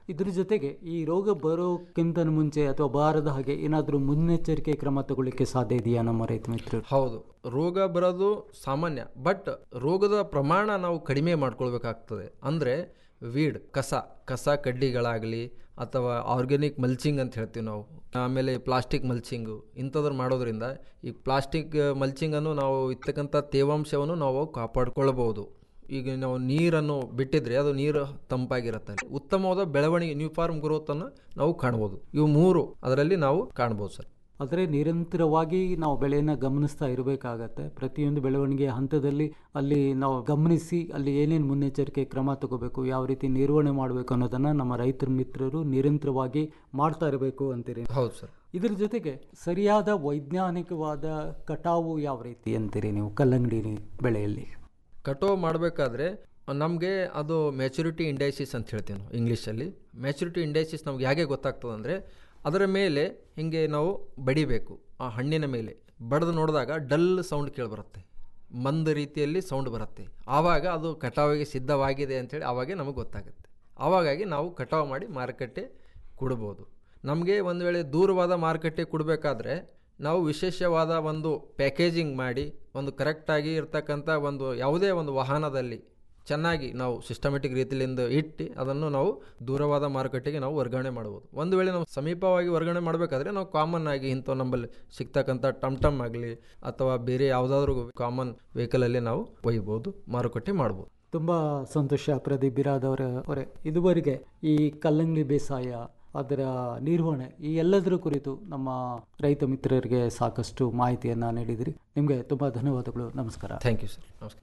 ಇದ್ರ ಜೊತೆಗೆ ಈ ರೋಗ ಬರೋಕ್ಕಿಂತ ಮುಂಚೆ ಅಥವಾ ಬಾರದ ಹಾಗೆ ಏನಾದರೂ ಮುನ್ನೆಚ್ಚರಿಕೆ ಕ್ರಮ ತಗೊಳ್ಳಿಕ್ಕೆ ಸಾಧ್ಯ ಇದೆಯಾ ನಮ್ಮ ರೈತ ಮಿತ್ರರು ಹೌದು ರೋಗ ಬರೋದು ಸಾಮಾನ್ಯ ಬಟ್ ರೋಗದ ಪ್ರಮಾಣ ನಾವು ಕಡಿಮೆ ಮಾಡ್ಕೊಳ್ಬೇಕಾಗ್ತದೆ ಅಂದರೆ ವೀಡ್ ಕಸ ಕಸ ಕಡ್ಡಿಗಳಾಗಲಿ ಅಥವಾ ಆರ್ಗ್ಯಾನಿಕ್ ಮಲ್ಚಿಂಗ್ ಅಂತ ಹೇಳ್ತೀವಿ ನಾವು ಆಮೇಲೆ ಪ್ಲಾಸ್ಟಿಕ್ ಮಲ್ಚಿಂಗು ಇಂಥದ್ರ ಮಾಡೋದ್ರಿಂದ ಈ ಪ್ಲಾಸ್ಟಿಕ್ ಮಲ್ಚಿಂಗನ್ನು ನಾವು ಇರ್ತಕ್ಕಂಥ ತೇವಾಂಶವನ್ನು ನಾವು ಕಾಪಾಡಿಕೊಳ್ಳಬಹುದು ಈಗ ನಾವು ನೀರನ್ನು ಬಿಟ್ಟಿದ್ರೆ ಅದು ನೀರು ತಂಪಾಗಿರುತ್ತೆ ಅಲ್ಲಿ ಉತ್ತಮವಾದ ಬೆಳವಣಿಗೆ ನ್ಯೂ ಫಾರ್ಮ್ ಗ್ರೋತನ್ನು ನಾವು ಕಾಣ್ಬೋದು ಇವು ಮೂರು ಅದರಲ್ಲಿ ನಾವು ಕಾಣ್ಬೋದು ಸರ್ ಆದರೆ ನಿರಂತರವಾಗಿ ನಾವು ಬೆಳೆಯನ್ನು ಗಮನಿಸ್ತಾ ಇರಬೇಕಾಗತ್ತೆ ಪ್ರತಿಯೊಂದು ಬೆಳವಣಿಗೆಯ ಹಂತದಲ್ಲಿ ಅಲ್ಲಿ ನಾವು ಗಮನಿಸಿ ಅಲ್ಲಿ ಏನೇನು ಮುನ್ನೆಚ್ಚರಿಕೆ ಕ್ರಮ ತಗೋಬೇಕು ಯಾವ ರೀತಿ ನಿರ್ವಹಣೆ ಮಾಡಬೇಕು ಅನ್ನೋದನ್ನು ನಮ್ಮ ರೈತರ ಮಿತ್ರರು ನಿರಂತರವಾಗಿ ಮಾಡ್ತಾ ಇರಬೇಕು ಅಂತೀರಿ ಹೌದು ಸರ್ ಇದ್ರ ಜೊತೆಗೆ ಸರಿಯಾದ ವೈಜ್ಞಾನಿಕವಾದ ಕಟಾವು ಯಾವ ರೀತಿ ಅಂತೀರಿ ನೀವು ಕಲ್ಲಂಗಡಿ ಬೆಳೆಯಲ್ಲಿ ಕಟಾವು ಮಾಡಬೇಕಾದ್ರೆ ನಮಗೆ ಅದು ಮ್ಯಾಚುರಿಟಿ ಇಂಡೈಸಿಸ್ ಅಂತ ಹೇಳ್ತೀವಿ ನಾವು ಇಂಗ್ಲೀಷಲ್ಲಿ ಮ್ಯಾಚುರಿಟಿ ಇಂಡೈಸಿಸ್ ನಮ್ಗೆ ಹೇಗೆ ಗೊತ್ತಾಗ್ತದೆ ಅಂದರೆ ಅದರ ಮೇಲೆ ಹಿಂಗೆ ನಾವು ಬಡಿಬೇಕು ಆ ಹಣ್ಣಿನ ಮೇಲೆ ಬಡ್ದು ನೋಡಿದಾಗ ಡಲ್ ಸೌಂಡ್ ಕೇಳಿಬರುತ್ತೆ ಮಂದ ರೀತಿಯಲ್ಲಿ ಸೌಂಡ್ ಬರುತ್ತೆ ಆವಾಗ ಅದು ಕಟಾವಿಗೆ ಸಿದ್ಧವಾಗಿದೆ ಅಂಥೇಳಿ ಆವಾಗೇ ನಮಗೆ ಗೊತ್ತಾಗುತ್ತೆ ಆವಾಗಾಗಿ ನಾವು ಕಟಾವು ಮಾಡಿ ಮಾರುಕಟ್ಟೆ ಕೊಡ್ಬೋದು ನಮಗೆ ಒಂದು ವೇಳೆ ದೂರವಾದ ಮಾರುಕಟ್ಟೆ ಕೊಡಬೇಕಾದ್ರೆ ನಾವು ವಿಶೇಷವಾದ ಒಂದು ಪ್ಯಾಕೇಜಿಂಗ್ ಮಾಡಿ ಒಂದು ಕರೆಕ್ಟಾಗಿ ಇರ್ತಕ್ಕಂಥ ಒಂದು ಯಾವುದೇ ಒಂದು ವಾಹನದಲ್ಲಿ ಚೆನ್ನಾಗಿ ನಾವು ಸಿಸ್ಟಮೆಟಿಕ್ ರೀತಿಯಿಂದ ಇಟ್ಟು ಅದನ್ನು ನಾವು ದೂರವಾದ ಮಾರುಕಟ್ಟೆಗೆ ನಾವು ವರ್ಗಾವಣೆ ಮಾಡ್ಬೋದು ಒಂದು ವೇಳೆ ನಾವು ಸಮೀಪವಾಗಿ ವರ್ಗಾವಣೆ ಮಾಡಬೇಕಾದ್ರೆ ನಾವು ಕಾಮನ್ ಆಗಿ ಇಂಥ ನಮ್ಮಲ್ಲಿ ಸಿಗ್ತಕ್ಕಂಥ ಟಮ್ ಟಮ್ ಆಗಲಿ ಅಥವಾ ಬೇರೆ ಯಾವುದಾದ್ರೂ ಕಾಮನ್ ವೆಹಿಕಲಲ್ಲಿ ನಾವು ಒಯ್ಬೋದು ಮಾರುಕಟ್ಟೆ ಮಾಡ್ಬೋದು ತುಂಬ ಸಂತೋಷ ಪ್ರದೀಪ್ ಬಿರಾದ್ ಅವರ ಅವರೇ ಇದುವರೆಗೆ ಈ ಕಲ್ಲಂಗಡಿ ಬೇಸಾಯ ಅದರ ನಿರ್ವಹಣೆ ಈ ಎಲ್ಲದರ ಕುರಿತು ನಮ್ಮ ರೈತ ಮಿತ್ರರಿಗೆ ಸಾಕಷ್ಟು ಮಾಹಿತಿಯನ್ನು ನೀಡಿದಿರಿ ನಿಮಗೆ ತುಂಬ ಧನ್ಯವಾದಗಳು ನಮಸ್ಕಾರ ಥ್ಯಾಂಕ್ ಯು ಸರ್ ನಮಸ್ಕಾರ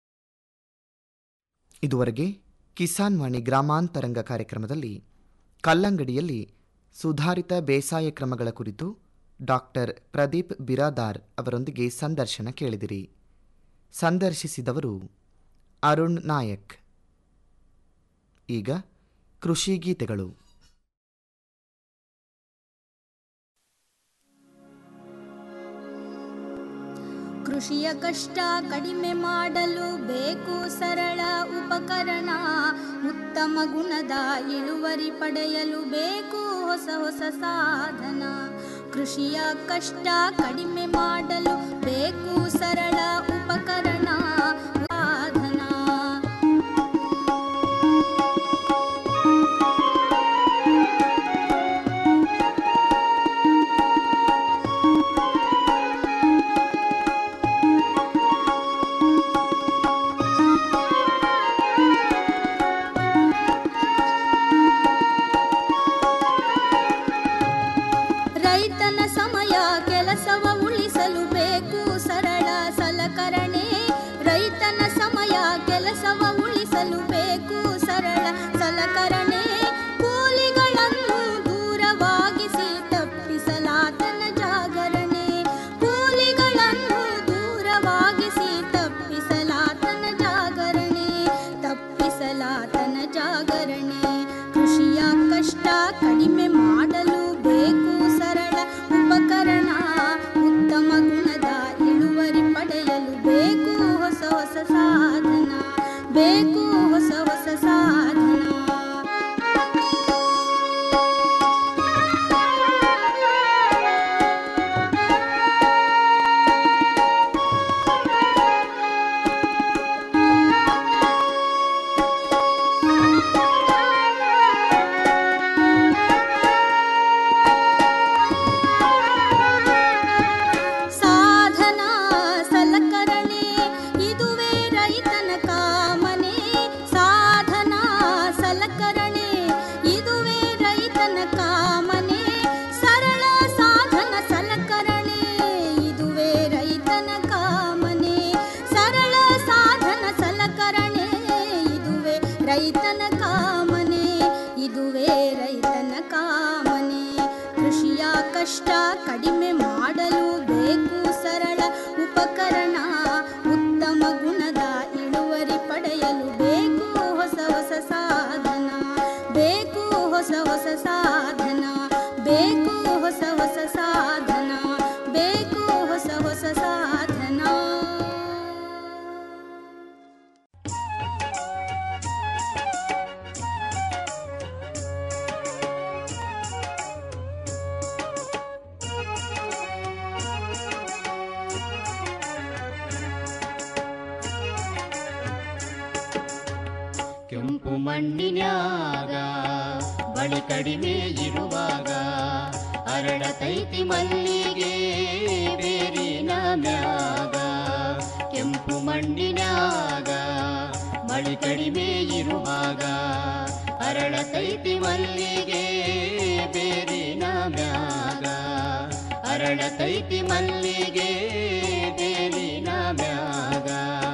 ಇದುವರೆಗೆ ಕಿಸಾನ್ ವಾಣಿ ಗ್ರಾಮಾಂತರಂಗ ಕಾರ್ಯಕ್ರಮದಲ್ಲಿ ಕಲ್ಲಂಗಡಿಯಲ್ಲಿ ಸುಧಾರಿತ ಬೇಸಾಯ ಕ್ರಮಗಳ ಕುರಿತು ಡಾಕ್ಟರ್ ಪ್ರದೀಪ್ ಬಿರಾದಾರ್ ಅವರೊಂದಿಗೆ ಸಂದರ್ಶನ ಕೇಳಿದಿರಿ ಸಂದರ್ಶಿಸಿದವರು ಅರುಣ್ ನಾಯಕ್ ಈಗ ಕೃಷಿ ಗೀತೆಗಳು ಕೃಷಿಯ ಕಷ್ಟ ಕಡಿಮೆ ಮಾಡಲು ಬೇಕು ಸರಳ ಉಪಕರಣ ಉತ್ತಮ ಗುಣದ ಇಳುವರಿ ಪಡೆಯಲು ಬೇಕು ಹೊಸ ಹೊಸ ಸಾಧನ ಕೃಷಿಯ ಕಷ್ಟ ಕಡಿಮೆ ಮಾಡಲು ಬೇಕು ಸರಳ ಉಪಕರಣ ಸಾಧನ ರೈತನ ಸಮಯ ಕೆಲಸವ ಉಳಿಸಲು ಬೇಕು ಸರಳ ಸಲಕರಣೆ ರೈತನ ಸಮಯ ಕೆಲಸವ ಉಳಿಸಲು ಬೇಕು ಸರಳ ಸಲಕರಣೆ ಕೂಲಿಗಳನ್ನು ದೂರವಾಗಿಸಿ ತಪ್ಪಿಸಲಾತನ ಜಾಗರಣೆ ಕೂಲಿಗಳನ್ನು ದೂರವಾಗಿಸಿ ತಪ್ಪಿಸಲಾತನ ಜಾಗರಣೆ ತಪ್ಪಿಸಲಾತನ ಜಾಗರಣೆ ಕೃಷಿಯ ಕಷ್ಟ ಕಡಿಮೆ ಮಾಡಲು ಬೇಕು ಸರಳ ಉಪಕರಣ ಉತ್ತಮ ಗುಣದ ಇಳುವರಿ ಪಡೆಯಲು ಬೇಕು ಹೊಸ ಹೊಸ ಸಾಧನ ಬೇಕು ಹೊಸ ಹೊಸ ಸಾಧನ ಸಾಧನ ಸಲಕರಣೆ ಇದುವೇ ರೈತನ ಕಾಮನೆ ಕೆಂಪು ಮಣ್ಣಿನ್ಯಾಗ ಬಳಿ ಕಡಿಮೆ ಇರುವಾಗ ಅರಳತೈತಿ ಮಲ್ಲಿಗೆ ಬೇರಿನ ಮ್ಯಾಗ ಕೆಂಪು ಮಣ್ಣಿನ್ಯಾಗ ಮಳಿ ಕಡಿಮೆ ಇರುವಾಗ ಅರಳತೈತಿ ಮಲ್ಲಿಗೆ ಬೇರಿನ ಮ್ಯಾಗ ಅರಳತೈತಿ ಮಲ್ಲಿಗೆ ಬೇರಿನ ಮ್ಯಾಗ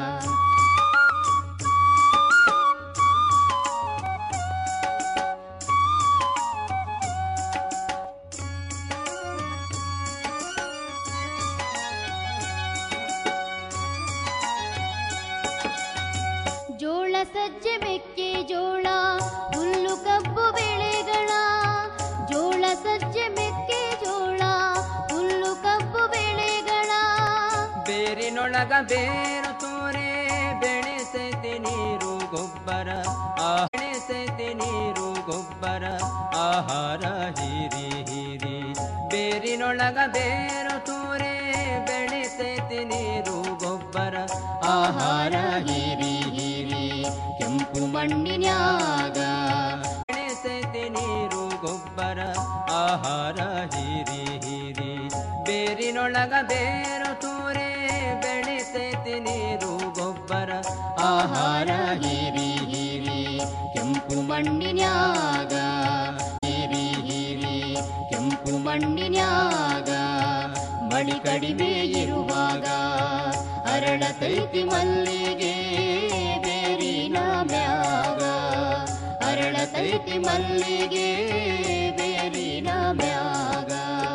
ಜೋಳ ಸಜ್ಜೆ ಮೆಕ್ಕೆ ಜೋಳ ಹುಲ್ಲು ಕಬ್ಬು ಬೆಳೆಗಳ ಜೋಳ ಸಜ್ಜೆ ಮೆಕ್ಕೆ ಜೋಳ ಹುಲ್ಲು ಕಬ್ಬು ಬೆಳೆಗಳ ಬೇರಿನೊಳಗ ಬೇರು ತೋರೆ ಬೆಳೆಸೈತಿ ನೀರು ಗೊಬ್ಬರ ಆ ಬೆಳೆಸೈತಿ ನೀರು ಗೊಬ್ಬರ ಆಹಾರ ಹೀರಿ ಹೀರಿ ಬೇರಿನೊಳಗ ಬೇರು ತೋರೆ ಬೆಳೆಸೈತಿ ನೀರು ಗೊಬ್ಬರ ಆಹಾರ ಹೀರಿ ಹೀರಿ ಕೆಂಪು ಮಣ್ಣಿನ್ಯಾಗ ಬೆಳೆಸೈತಿ ನೀರು ಗೊಬ್ಬರ ಆಹಾರ ಹೀರಿ ಹೀರಿ ಬೇರಿನೊಳಗ ಬೇರು ತೋರೆ ಬೆಳೆಸೈತಿ ನೀರು ಗೊಬ್ಬರ ಆಹಾರ ಹೀರಿ ಹೀರಿ ಕೆಂಪು ಮಣ್ಣಿನ್ಯಾಗ ಹೀರಿ ಹೀರಿ ಕೆಂಪು ಮಣ್ಣಿನ್ಯಾಗ ಮಳಿ ಕಡಿಮೆ ಇರುವಾಗ ಅರಳತೈತಿ ಮಲ್ಲಿಗೆ ಬೇರಿನ ಮ್ಯಾಗ ಅರಳತೈತಿ ಮಲ್ಲಿಗೆ ಬೇರಿನ ಮ್ಯಾಗ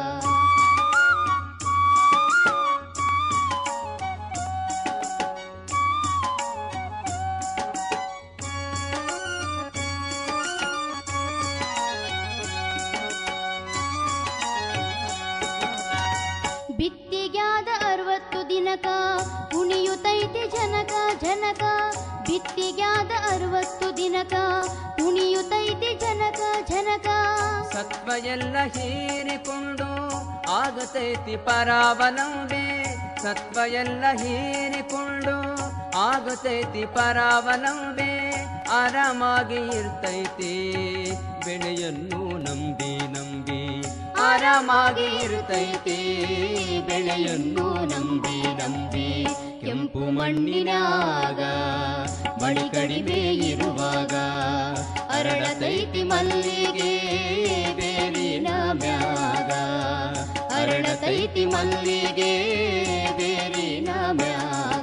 ಬಿತ್ತಿಗ್ಯಾದ ಅರವತ್ತು ದಿನಕ ಕುಣಿಯುತ್ತೈತಿ ಜನಕ ಜನಕ ಬಿತ್ತಿಗ್ಯಾದ ಅರವತ್ತು ದಿನಕ ಕುಣಿಯುತ್ತೈತಿ ಜನಕ ಜನಕ ಸತ್ವ ಎಲ್ಲ ಹೀರಿಕೊಂಡು ಆಗತೈತಿ ಪರಾವಲಂಬೆ ಸತ್ವ ಎಲ್ಲ ಹೀರಿಕೊಂಡು ಆಗತೈತಿ ಪರಾವಲಂಬೆ ಆರಾಮಾಗಿ ಇರ್ತೈತಿ ಬೆಳೆಯನ್ನು ನಂಬಿ ನಂಬಿ ಆರಾಮಾಗಿ ಇರ್ತೈತಿ ಬೆಳೆಯನ್ನು ನಂಬಿ ನಂಬಿ ಕೆಂಪು ಮಣ್ಣಿನಾಗ ಮಳಿ ಕಡಿಮೆ ಇರುವಾಗ ಅರಳತೈತಿ ಮಲ್ಲಿಗೆ ಬೇರಿನ ಮ್ಯಾಗ ಅರಳತೈತಿ ಮಲ್ಲಿಗೆ ಬೇರಿನ ಮ್ಯಾಗ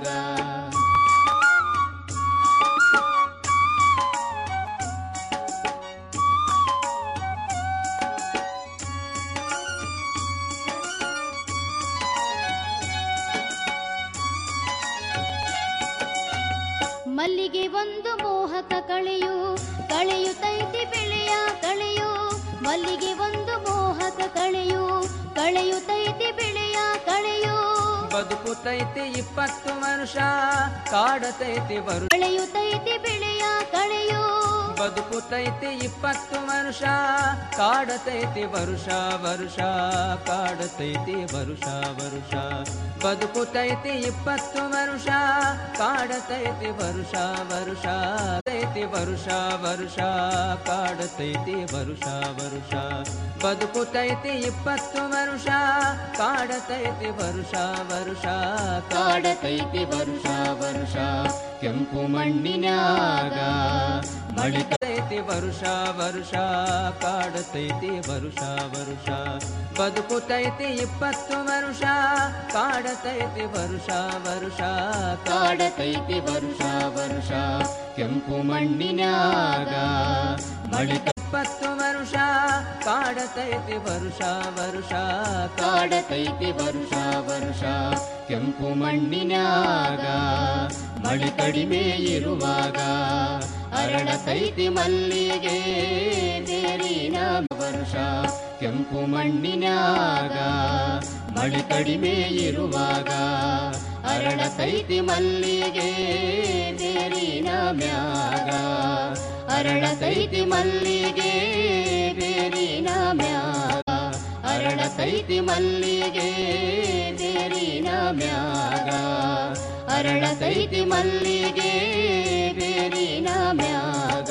ಮಲ್ಲಿಗೆ ಒಂದು ಮೋಹಕ ಕಳೆಯು ಕಳೆಯುತ್ತೈತಿ ಬೆಳೆಯ ಕಳೆಯು ಮಲ್ಲಿಗೆ ಒಂದು ಮೋಹಕ ಕಳೆಯು ಕಳೆಯುತ್ತೈತಿ ಬೆಳೆಯ ಕಳೆಯು ಬದುಕುತೈತಿ ಇಪ್ಪತ್ತು ವರ್ಷ ಕಾಡತೈತಿ ಬರು ಕಳೆಯುತ್ತೈತಿ ಬೆಳೆಯ ಕಳೆಯು ಬದುಕುತೈತಿ ಇಪ್ಪತ್ತು ವರ್ಷ ಕಾಡತೈತಿ ವರುಷ ವರುಷ ಕಾಡತೈತಿ ವರುಷ ವರುಷ ಬದುಕುತೈತಿ ಇಪ್ಪತ್ತು ವರ್ಷ ಕಾಡತೈತಿ ವರುಷ ವರುಷ ತೈತಿ ವರುಷ ವರುಷ ಕಾಡತೈತಿ ವರುಷ ವರುಷ ಬದುಕುತೈತಿ ಇಪ್ಪತ್ತು ವರ್ಷ ಕಾಡತೈತಿ ವರುಷ ವರುಷ ಕಾಡತೈತಿ ವರುಷ ವರುಷ ಕೆಂಪು ಮಣ್ಣಿನಾಗ ಮಳಿ ಕಾಡತೈತಿ ವರುಷ ವರುಷ ಕಾಡತೈತಿ ವರುಷ ವರುಷ ಬದುಕುತೈತಿ ಇಪ್ಪತ್ತು ವರುಷ ಕಾಡತೈತಿ ವರುಷ ವರುಷ ಕಾಡತೈತಿ ವರುಷ ವರುಷ ಕೆಂಪು ಮಣ್ಣಿನಾಗ ಮಳಿ ಇಪ್ಪತ್ತು ವರುಷ ಕಾಡತೈತಿ ವರುಷ ವರುಷ ಕಾಡತೈತಿ ವರುಷ ವರುಷ ಕೆಂಪು ಮಣ್ಣಿನಾಗ ಮಳಿ ಕಡಿಮೆ ಇರುವಾಗ ಅರಳತೈತಿ ಮಲ್ಲಿಗೆ ಬೇರಿನ ವರುಷ ಕೆಂಪು ಮಣ್ಣಿನಾಗ ಮಳಿ ಕಡಿಮೆ ಇರುವಾಗ ಅರಳತೈತಿ ಮಲ್ಲಿಗೆ ಬೇರಿನ ಮ್ಯಾಗ ಅರಳತೈತಿ ಮಲ್ಲಿಗೆ ಬೇರಿನ ಮ್ಯಾಗ ಅರಳತೈತಿ ಮಲ್ಲಿಗೆ ಬೇರಿನ ಮ್ಯಾಗ ಅರಳತೈತಿ ಮಲ್ಲಿಗೆ ಬೇರಿನ ಮ್ಯಾಗ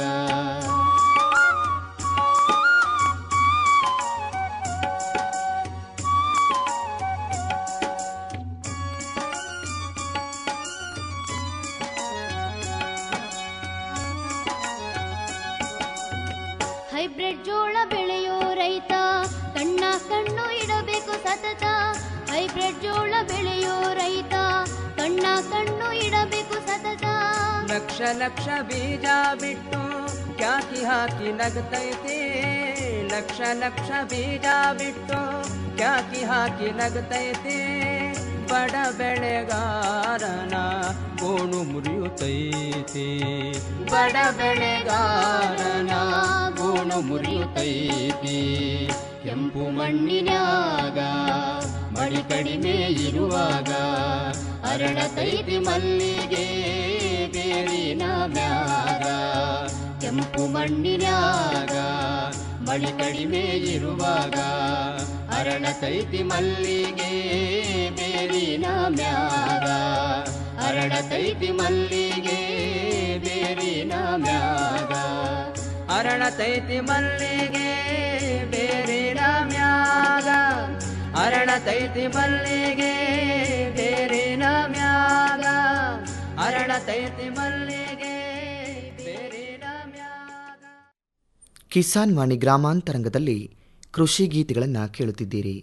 ಹೈಬ್ರಿಡ್ ಜೋಳ ಬೆಳೆಯೋ ರೈತ ಕಣ್ಣ ಕಣ್ಣು ಇಡಬೇಕು ಸತತ ಹೈಬ್ರಿಡ್ ಜೋಳ ಬೆಳೆಯೋ ರೈತ ಕಣ್ಣ ಕಣ್ಣು ಇಡಬೇಕು ಸತತ ಲಕ್ಷ ಲಕ್ಷ ಬೀಜ ಬಿಟ್ಟು ಕ್ಯಾಕಿ ಹಾಕಿ ನಗತೈತಿ ಲಕ್ಷ ಲಕ್ಷ ಬೀಜ ಬಿಟ್ಟು ಕ್ಯಾಕಿ ಹಾಕಿ ನಗತೈತಿ ಬಡ ಬೆಳೆಗಾರನ ಗೋಣು ಮುರಿಯುತ್ತೈತಿ ಬಡ ಬೆಳೆಗಾರನ ಗೋಣು ಮುರಿಯುತ್ತೈತಿ ಕೆಂಪು ಮಣ್ಣಿನ್ಯಾಗ ಮಳಿ ಕಡಿಮೆ ಇರುವಾಗ ಅರಳತೈತಿ ಮಲ್ಲಿಗೆ ಬೇರಿನ ಮ್ಯಾಗ ಕೆಂಪು ಮಣ್ಣಿನ್ಯಾಗ ಮಳಿ ಕಡಿಮೆ ಇರುವಾಗ ಅರಳತೈತಿ ಮಲ್ಲಿಗೆ ಬೇರಿನ ಮ್ಯಾಗ ಅರಳತೈತಿ ಮಲ್ಲಿಗೆ ಬೇರಿನ ಮ್ಯಾಗ ಅರಳತೈತಿ ಮಲ್ಲಿಗೆ ಬೇರಿನ ಮ್ಯಾಗ ಅರಳತೈತಿ ಮಲ್ಲಿಗೆ ಬೇರಿನ ಮ್ಯಾಗ ಅರಳತೈತಿ ಮಲ್ಲಿಗೆ ಬೇರಿನ ಮ್ಯಾಗ ಕಿಸಾನ್ ವಾಣಿ ಗ್ರಾಮಾಂತರಂಗದಲ್ಲಿ ಕೃಷಿ ಗೀತೆಗಳನ್ನು ಕೇಳುತ್ತಿದ್ದೀರಿ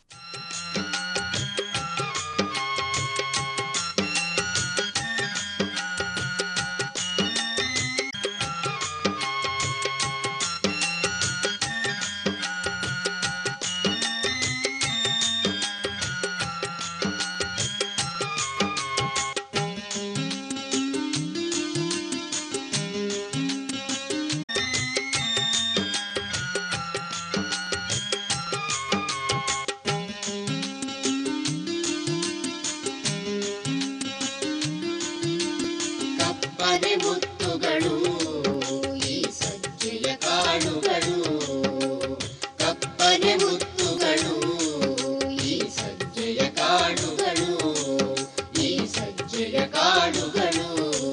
ಕಪ್ಪನೆ ಮುತ್ತುಗಳು ಈ ಸಜ್ಜೆಯ ಕಾಳುಗಳು ಕಪ್ಪನೆ ಮುತ್ತುಗಳು ಈ ಸಜ್ಜೆಯ ಕಾಳುಗಳು ಈ ಸಜ್ಜೆಯ ಕಾಳುಗಳು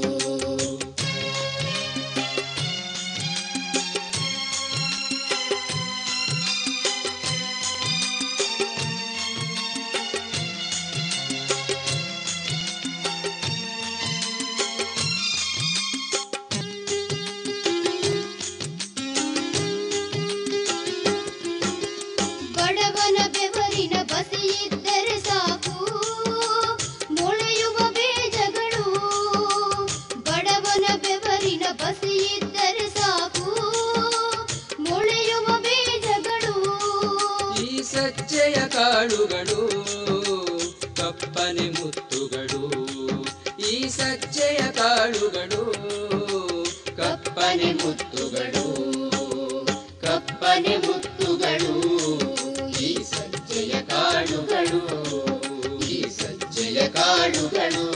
ಬಡವನ ಬೆವರಿನ ಬಸಿಯಿದ್ದರೆ ಸಾಕು ಮೊಳೆಯುವ ಬೀಜಗಳು ಬಡವನ ಬೆವರಿನ ಬಸಿಯಿದ್ದರೆ ಸಾಕು ಮೊಳೆಯುವ ಬೀಜಗಳು ಈ ಸಜ್ಜೆಯ ಕಾಳುಗಳು ಕಪ್ಪನೆ ಮುತ್ತುಗಳು ಈ ಸಜ್ಜೆಯ ಕಾಳುಗಳು ಕಪ್ಪನೆ ಮುತ್ತುಗಳು ಕಪ್ಪನೆ ಮುತ್ತುಗಳು ಈ ಸಜ್ಜೆಯ ಕಾಳುಗಳು ಈ ಸಜ್ಜೆಯ ಕಾಳುಗಳು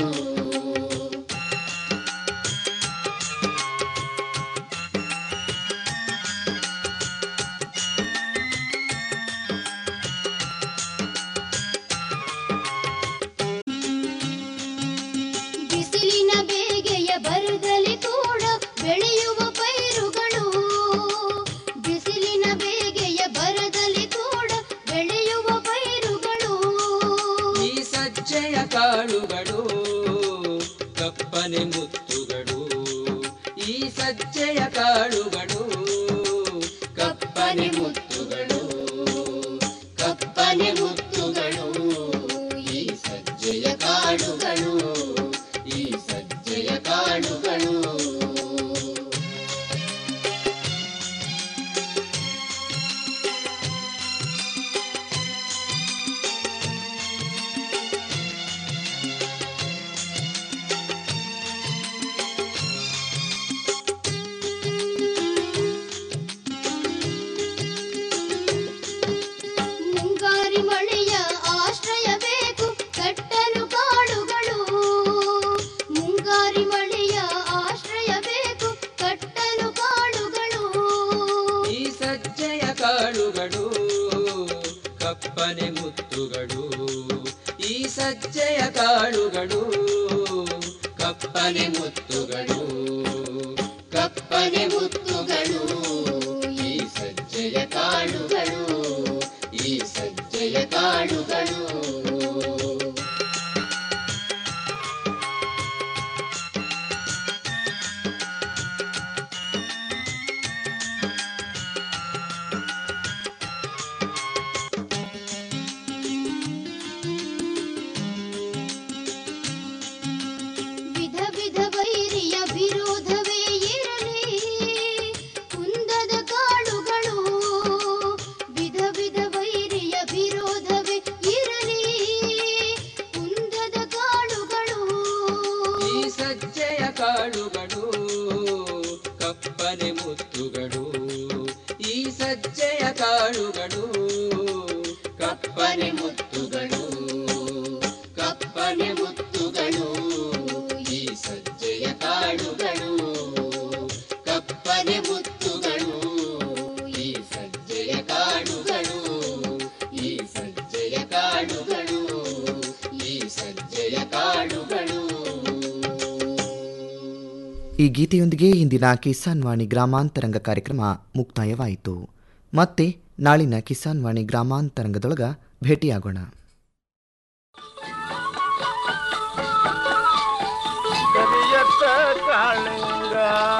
ಬಿಸಿಲಿನ ಬೇಗೆಯ ಬರದಲ್ಲಿ ಕೂಡ ಬೆಳೆಯುವ ಪೈರುಗಳು ಬಿಸಿಲಿನ ಬೇಗೆಯ ಬರದಲ್ಲಿ ಕೂಡ ಬೆಳೆಯುವ ಪೈರುಗಳು ಈ ಸಜ್ಜೆಯ ಕಾಳುಗಳು ಕಪ್ಪನೆ ಮುತ್ತುಗಳು ಈ ಸಜ್ಜೆಯ ಕಾಳುಗಳು ಕಪ್ಪನೆ ಮುತ್ತುಗಳು ಕಪ್ಪನೆ ಮುತ್ತುಗಳು ಈ ಸಜ್ಜೆಯ ಕಾಳುಗಳು ಈ ಸಜ್ಜೆಯ ಕಾಳುಗಳು ಈ ಗೀತೆಯೊಂದಿಗೆ ಇಂದಿನ ಕಿಸಾನ್ ವಾಣಿ ಗ್ರಾಮಾಂತರಂಗ ಕಾರ್ಯಕ್ರಮ ಮುಕ್ತಾಯವಾಯಿತು ಮತ್ತೆ ನಾಳಿನ ಕಿಸಾನ್ ವಾಣಿ ಗ್ರಾಮಾಂತರಂಗದೊಳಗ ಭೇಟಿಯಾಗೋಣ ಕರಿಯತ್ತ ಕಾಳಿಂಗ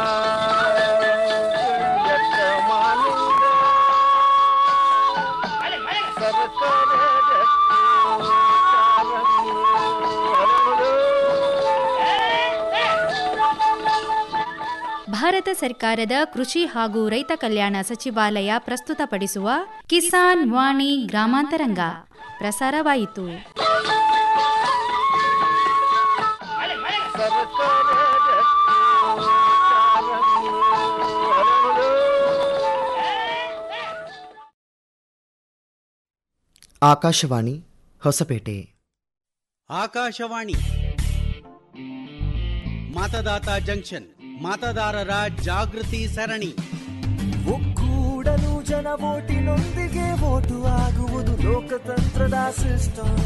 ಕರಿಯತ್ತ ಮಾಲಿಂಗ ಸರಸರ ಗಟ್ಟಿ ಕಾಲಂಗಿ ಹರಳು. ಭಾರತ ಸರ್ಕಾರದ ಕೃಷಿ ಹಾಗೂ ರೈತ ಕಲ್ಯಾಣ ಸಚಿವಾಲಯ ಪ್ರಸ್ತುತಪಡಿಸುವ ಕಿಸಾನ್ ವಾಣಿ ಗ್ರಾಮಾಂತರಂಗ ಪ್ರಸಾರವಾಯಿತು ಸರಸರ ಗಟ್ಟಿ ಕಾಲಂಗಿ ಹರಳು. ಆಕಾಶವಾಣಿ ಹೊಸಪೇಟೆ ಆಕಾಶವಾಣಿ ಮತದಾತ ಜಂಕ್ಷನ್ ಮತದಾರರ ಜಾಗೃತಿ ಸರಣಿ ಒಕ್ಕೂಡಲು ಜನ ಓಟಿನೊಂದಿಗೆ ಓಟು ಆಗುವುದು ಲೋಕತಂತ್ರದ ಸಿಸ್ಟಮ್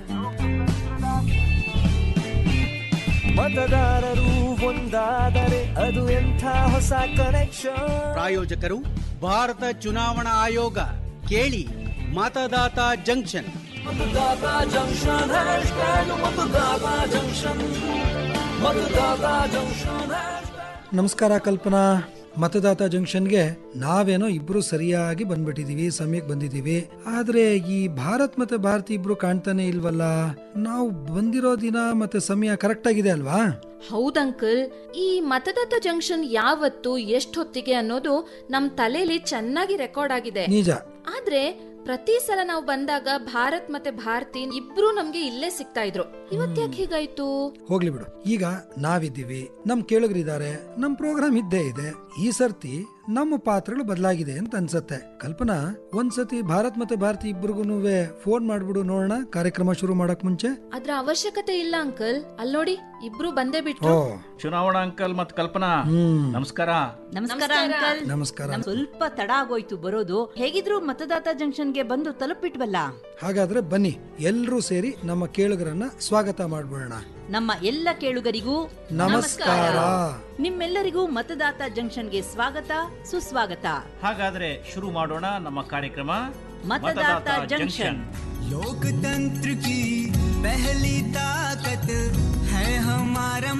ಮತದಾರರು ಒಂದಾದರೆ ಅದು ಎಂಥ ಹೊಸ ಕನೆಕ್ಷನ್ ಪ್ರಾಯೋಜಕರು ಭಾರತ ಚುನಾವಣಾ ಆಯೋಗ ಕೇಳಿ Matdata junction Matdata junction hashtag Matdata junction Matdata junction ನಮಸ್ಕಾರ ಕಲ್ಪನಾ ಮತದಾತ ಜಂಕ್ಷನ್ಗೆ ನಾವೇನೋ ಇಬ್ರು ಸರಿಯಾಗಿ ಬಂದ್ಬಿಟ್ಟಿದೀವಿ ಸಮಯಕ್ಕೆ ಬಂದಿದೀವಿ ಆದ್ರೆ ಈ ಭಾರತ್ ಮತ್ತೆ ಭಾರತಿ ಇಬ್ರು ಕಾಣ್ತಾನೆ ಇಲ್ವಲ್ಲ ನಾವು ಬಂದಿರೋ ದಿನ ಮತ್ತೆ ಸಮಯ ಕರೆಕ್ಟ್ ಆಗಿದೆ ಅಲ್ವಾ ಹೌದಂಕಲ್ ಈ ಮತದಾತ ಜಂಕ್ಷನ್ ಯಾವತ್ತು ಎಷ್ಟೊತ್ತಿಗೆ ಅನ್ನೋದು ನಮ್ ತಲೆಯಲ್ಲಿ ಚೆನ್ನಾಗಿ ರೆಕಾರ್ಡ್ ಆಗಿದೆ ನಿಜ ಆದ್ರೆ ಪ್ರತಿ ಸಲ ನಾವು ಬಂದಾಗ ಭಾರತ್ ಮತ್ತೆ ಭಾರತಿ ಇಬ್ರು ನಮ್ಗೆ ಇಲ್ಲೇ ಸಿಗ್ತಾ ಇದ್ರು ಇವತ್ತ್ಯಾಕ್ ಹೀಗಾಯ್ತು ಹೋಗ್ಲಿ ಬಿಡು ಈಗ ನಾವಿದ್ದೀವಿ ನಮ್ ಕೇಳುಗರಿದ್ದಾರೆ ನಮ್ ಪ್ರೋಗ್ರಾಮ್ ಇದ್ದೇ ಇದೆ ಈ ಸರ್ತಿ ನಮ್ಮ ಪಾತ್ರಗಳು ಬದಲಾಗಿದೆ ಅಂತ ಅನ್ಸತ್ತೆ ಕಲ್ಪನಾ ಒಂದ್ಸತಿ ಭಾರತ್ ಮತ್ತೆ ಭಾರತಿ ಇಬ್ರಿಗೂ ಫೋನ್ ಮಾಡ್ಬಿಡು ನೋಡೋಣ ಕಾರ್ಯಕ್ರಮ ಶುರು ಮಾಡಕ್ ಮುಂಚೆ ಅದ್ರ ಅವಶ್ಯಕತೆ ಇಲ್ಲ ಅಂಕಲ್ ಅಲ್ ನೋಡಿ ಇಬ್ರು ಬಂದೇ ಓ ಬಿಟ್ರು ಚುನಾವಣಾ ಅಂಕಲ್ ಮತ್ ಕಲ್ಪನಾ ಹ್ಮ್ ನಮಸ್ಕಾರ ನಮಸ್ಕಾರ ಅಂಕಲ್ ನಮಸ್ಕಾರ ನಮ್ ಸ್ವಲ್ಪ ತಡ ಆಗೋಯ್ತು ಬರೋದು ಹೇಗಿದ್ರು ಮತದಾತ ಜಂಕ್ಷನ್ಗೆ ಬಂದು ತಲುಪಿಟ್ವಲ್ಲ ಹಾಗಾದ್ರೆ ಬನ್ನಿ ಎಲ್ರೂ ಸೇರಿ ನಮ್ಮ ಕೇಳುಗರನ್ನ ಸ್ವಾಗತ ಮಾಡ್ಬಿಡೋಣ ನಮ್ಮ ಎಲ್ಲ ಕೇಳುಗರಿಗೂ ನಮಸ್ಕಾರ ನಿಮ್ಮೆಲ್ಲರಿಗೂ ಮತದಾತ ಜಂಕ್ಷನ್ಗೆ ಸ್ವಾಗತ ಸುಸ್ವಾಗತ ಹಾಗಾದ್ರೆ ಶುರು ಮಾಡೋಣ ನಮ್ಮ ಕಾರ್ಯಕ್ರಮ ಮತದಾತ ಜಂಕ್ಷನ್ लोकतंत्र की पहली ताकत है हमारा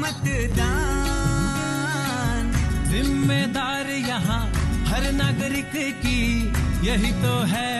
मतदान जिम्मेदार यहाँ हर नागरिक की यही तो है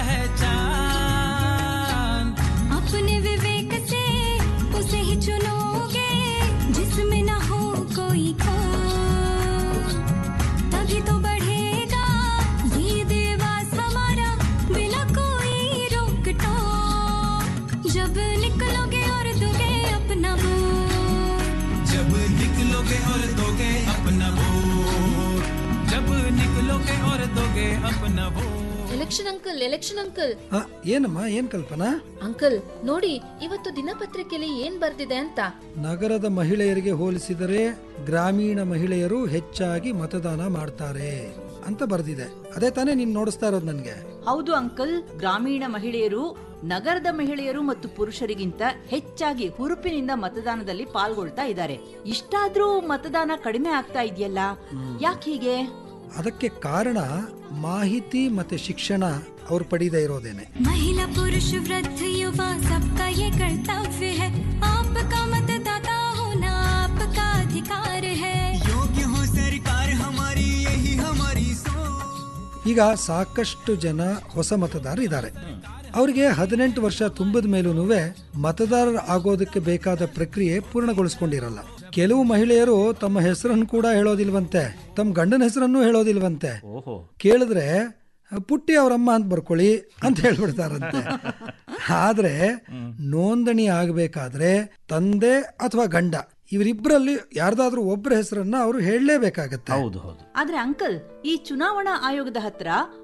पहचान अपने विवेक से उसे ही चुनोगे जिसमें न हो कोई खोट तभी तो बढ़ेगा ये देवास हमारा बिना कोई रोक टोक जब निकलोगे और दोगे अपना वोट जब निकलोगे और दोगे अपना वोट जब निकलोगे और दोगे अपना vote election uncle election uncle ಆ, ಏನಮ್ಮ ಏನ್ ಕಲ್ಪನಾ ಅಂಕಲ್ ನೋಡಿ ಇವತ್ತು ದಿನಪತ್ರಿಕೆಯಲ್ಲಿ ಏನ್ ಬರ್ದಿದೆ ಅಂತ ನಗರದ ಮಹಿಳೆಯರಿಗೆ ಹೋಲಿಸಿದರೆ ಗ್ರಾಮೀಣ ಮಹಿಳೆಯರು ಹೆಚ್ಚಾಗಿ ಮತದಾನ ಮಾಡ್ತಾರೆ ಅಂತ ಬರ್ದಿದೆ ಅದೇ ತಾನೇ ನೀನ್ ನೋಡಿಸ್ತಾ ಇರೋದು ನನ್ಗೆ ಹೌದು ಅಂಕಲ್ ಗ್ರಾಮೀಣ ಮಹಿಳೆಯರು ನಗರದ ಮಹಿಳೆಯರು ಮತ್ತು ಪುರುಷರಿಗಿಂತ ಹೆಚ್ಚಾಗಿ ಹುರುಪಿನಿಂದ ಮತದಾನದಲ್ಲಿ ಪಾಲ್ಗೊಳ್ತಾ ಇದ್ದಾರೆ ಇಷ್ಟಾದ್ರೂ ಮತದಾನ ಕಡಿಮೆ ಆಗ್ತಾ ಇದೆಯಲ್ಲ ಯಾಕೆ ಹೀಗೆ ಅದಕ್ಕೆ ಕಾರಣ ಮಾಹಿತಿ ಮತ್ತೆ ಶಿಕ್ಷಣ ಅವ್ರು ಪಡೀದೇ ಇರೋದೇನೆ महिला पुरुष वृद्ध युवा सबका ये कर्तव्य है आपका मतदाता होना आपका अधिकार है योग्य हो सरकार हमारी यही हमारी सोच ಈಗ ಸಾಕಷ್ಟು ಜನ ಹೊಸ ಮತದಾರರು ಇದ್ದಾರೆ ಅವರಿಗೆ ಹದಿನೆಂಟು ವರ್ಷ ತುಂಬಿದ ಮೇಲೂ ಮತದಾರರು ಆಗೋದಕ್ಕೆ ಬೇಕಾದ ಪ್ರಕ್ರಿಯೆ ಪೂರ್ಣಗೊಳಿಸ್ಕೊಂಡಿರಲ್ಲ ಕೆಲವು ಮಹಿಳೆಯರು ತಮ್ಮ ಹೆಸರನ್ನು ಕೂಡ ಹೇಳೋದಿಲ್ವಂತೆ ತಮ್ಮ ಗಂಡನ ಹೆಸರನ್ನು ಹೇಳೋದಿಲ್ವಂತೆ ಓಹೋ ಕೇಳಿದ್ರೆ ಪುಟ್ಟಿ ಅವರಮ್ಮ ಅಂತ ಬರ್ಕೊಳ್ಳಿ ಅಂತ ಹೇಳ್ಬಿಡ್ತಾರಂತೆ ಆದ್ರೆ ನೋಂದಣಿ ಆಗಬೇಕಾದ್ರೆ ತಂದೆ ಅಥವಾ ಗಂಡ ಇವರಿಬ್ಬರಲ್ಲಿ ಯಾರ್ದಾದ್ರೂ ಒಬ್ಬರ ಹೆಸರನ್ನ ಅವರು ಹೇಳಲೇಬೇಕಾಗತ್ತೆ ಹೌದು ಹೌದು ಆದ್ರೆ ಅಂಕಲ್ ಈ ಚುನಾವಣಾ ಆಯೋಗದ ಹತ್ರ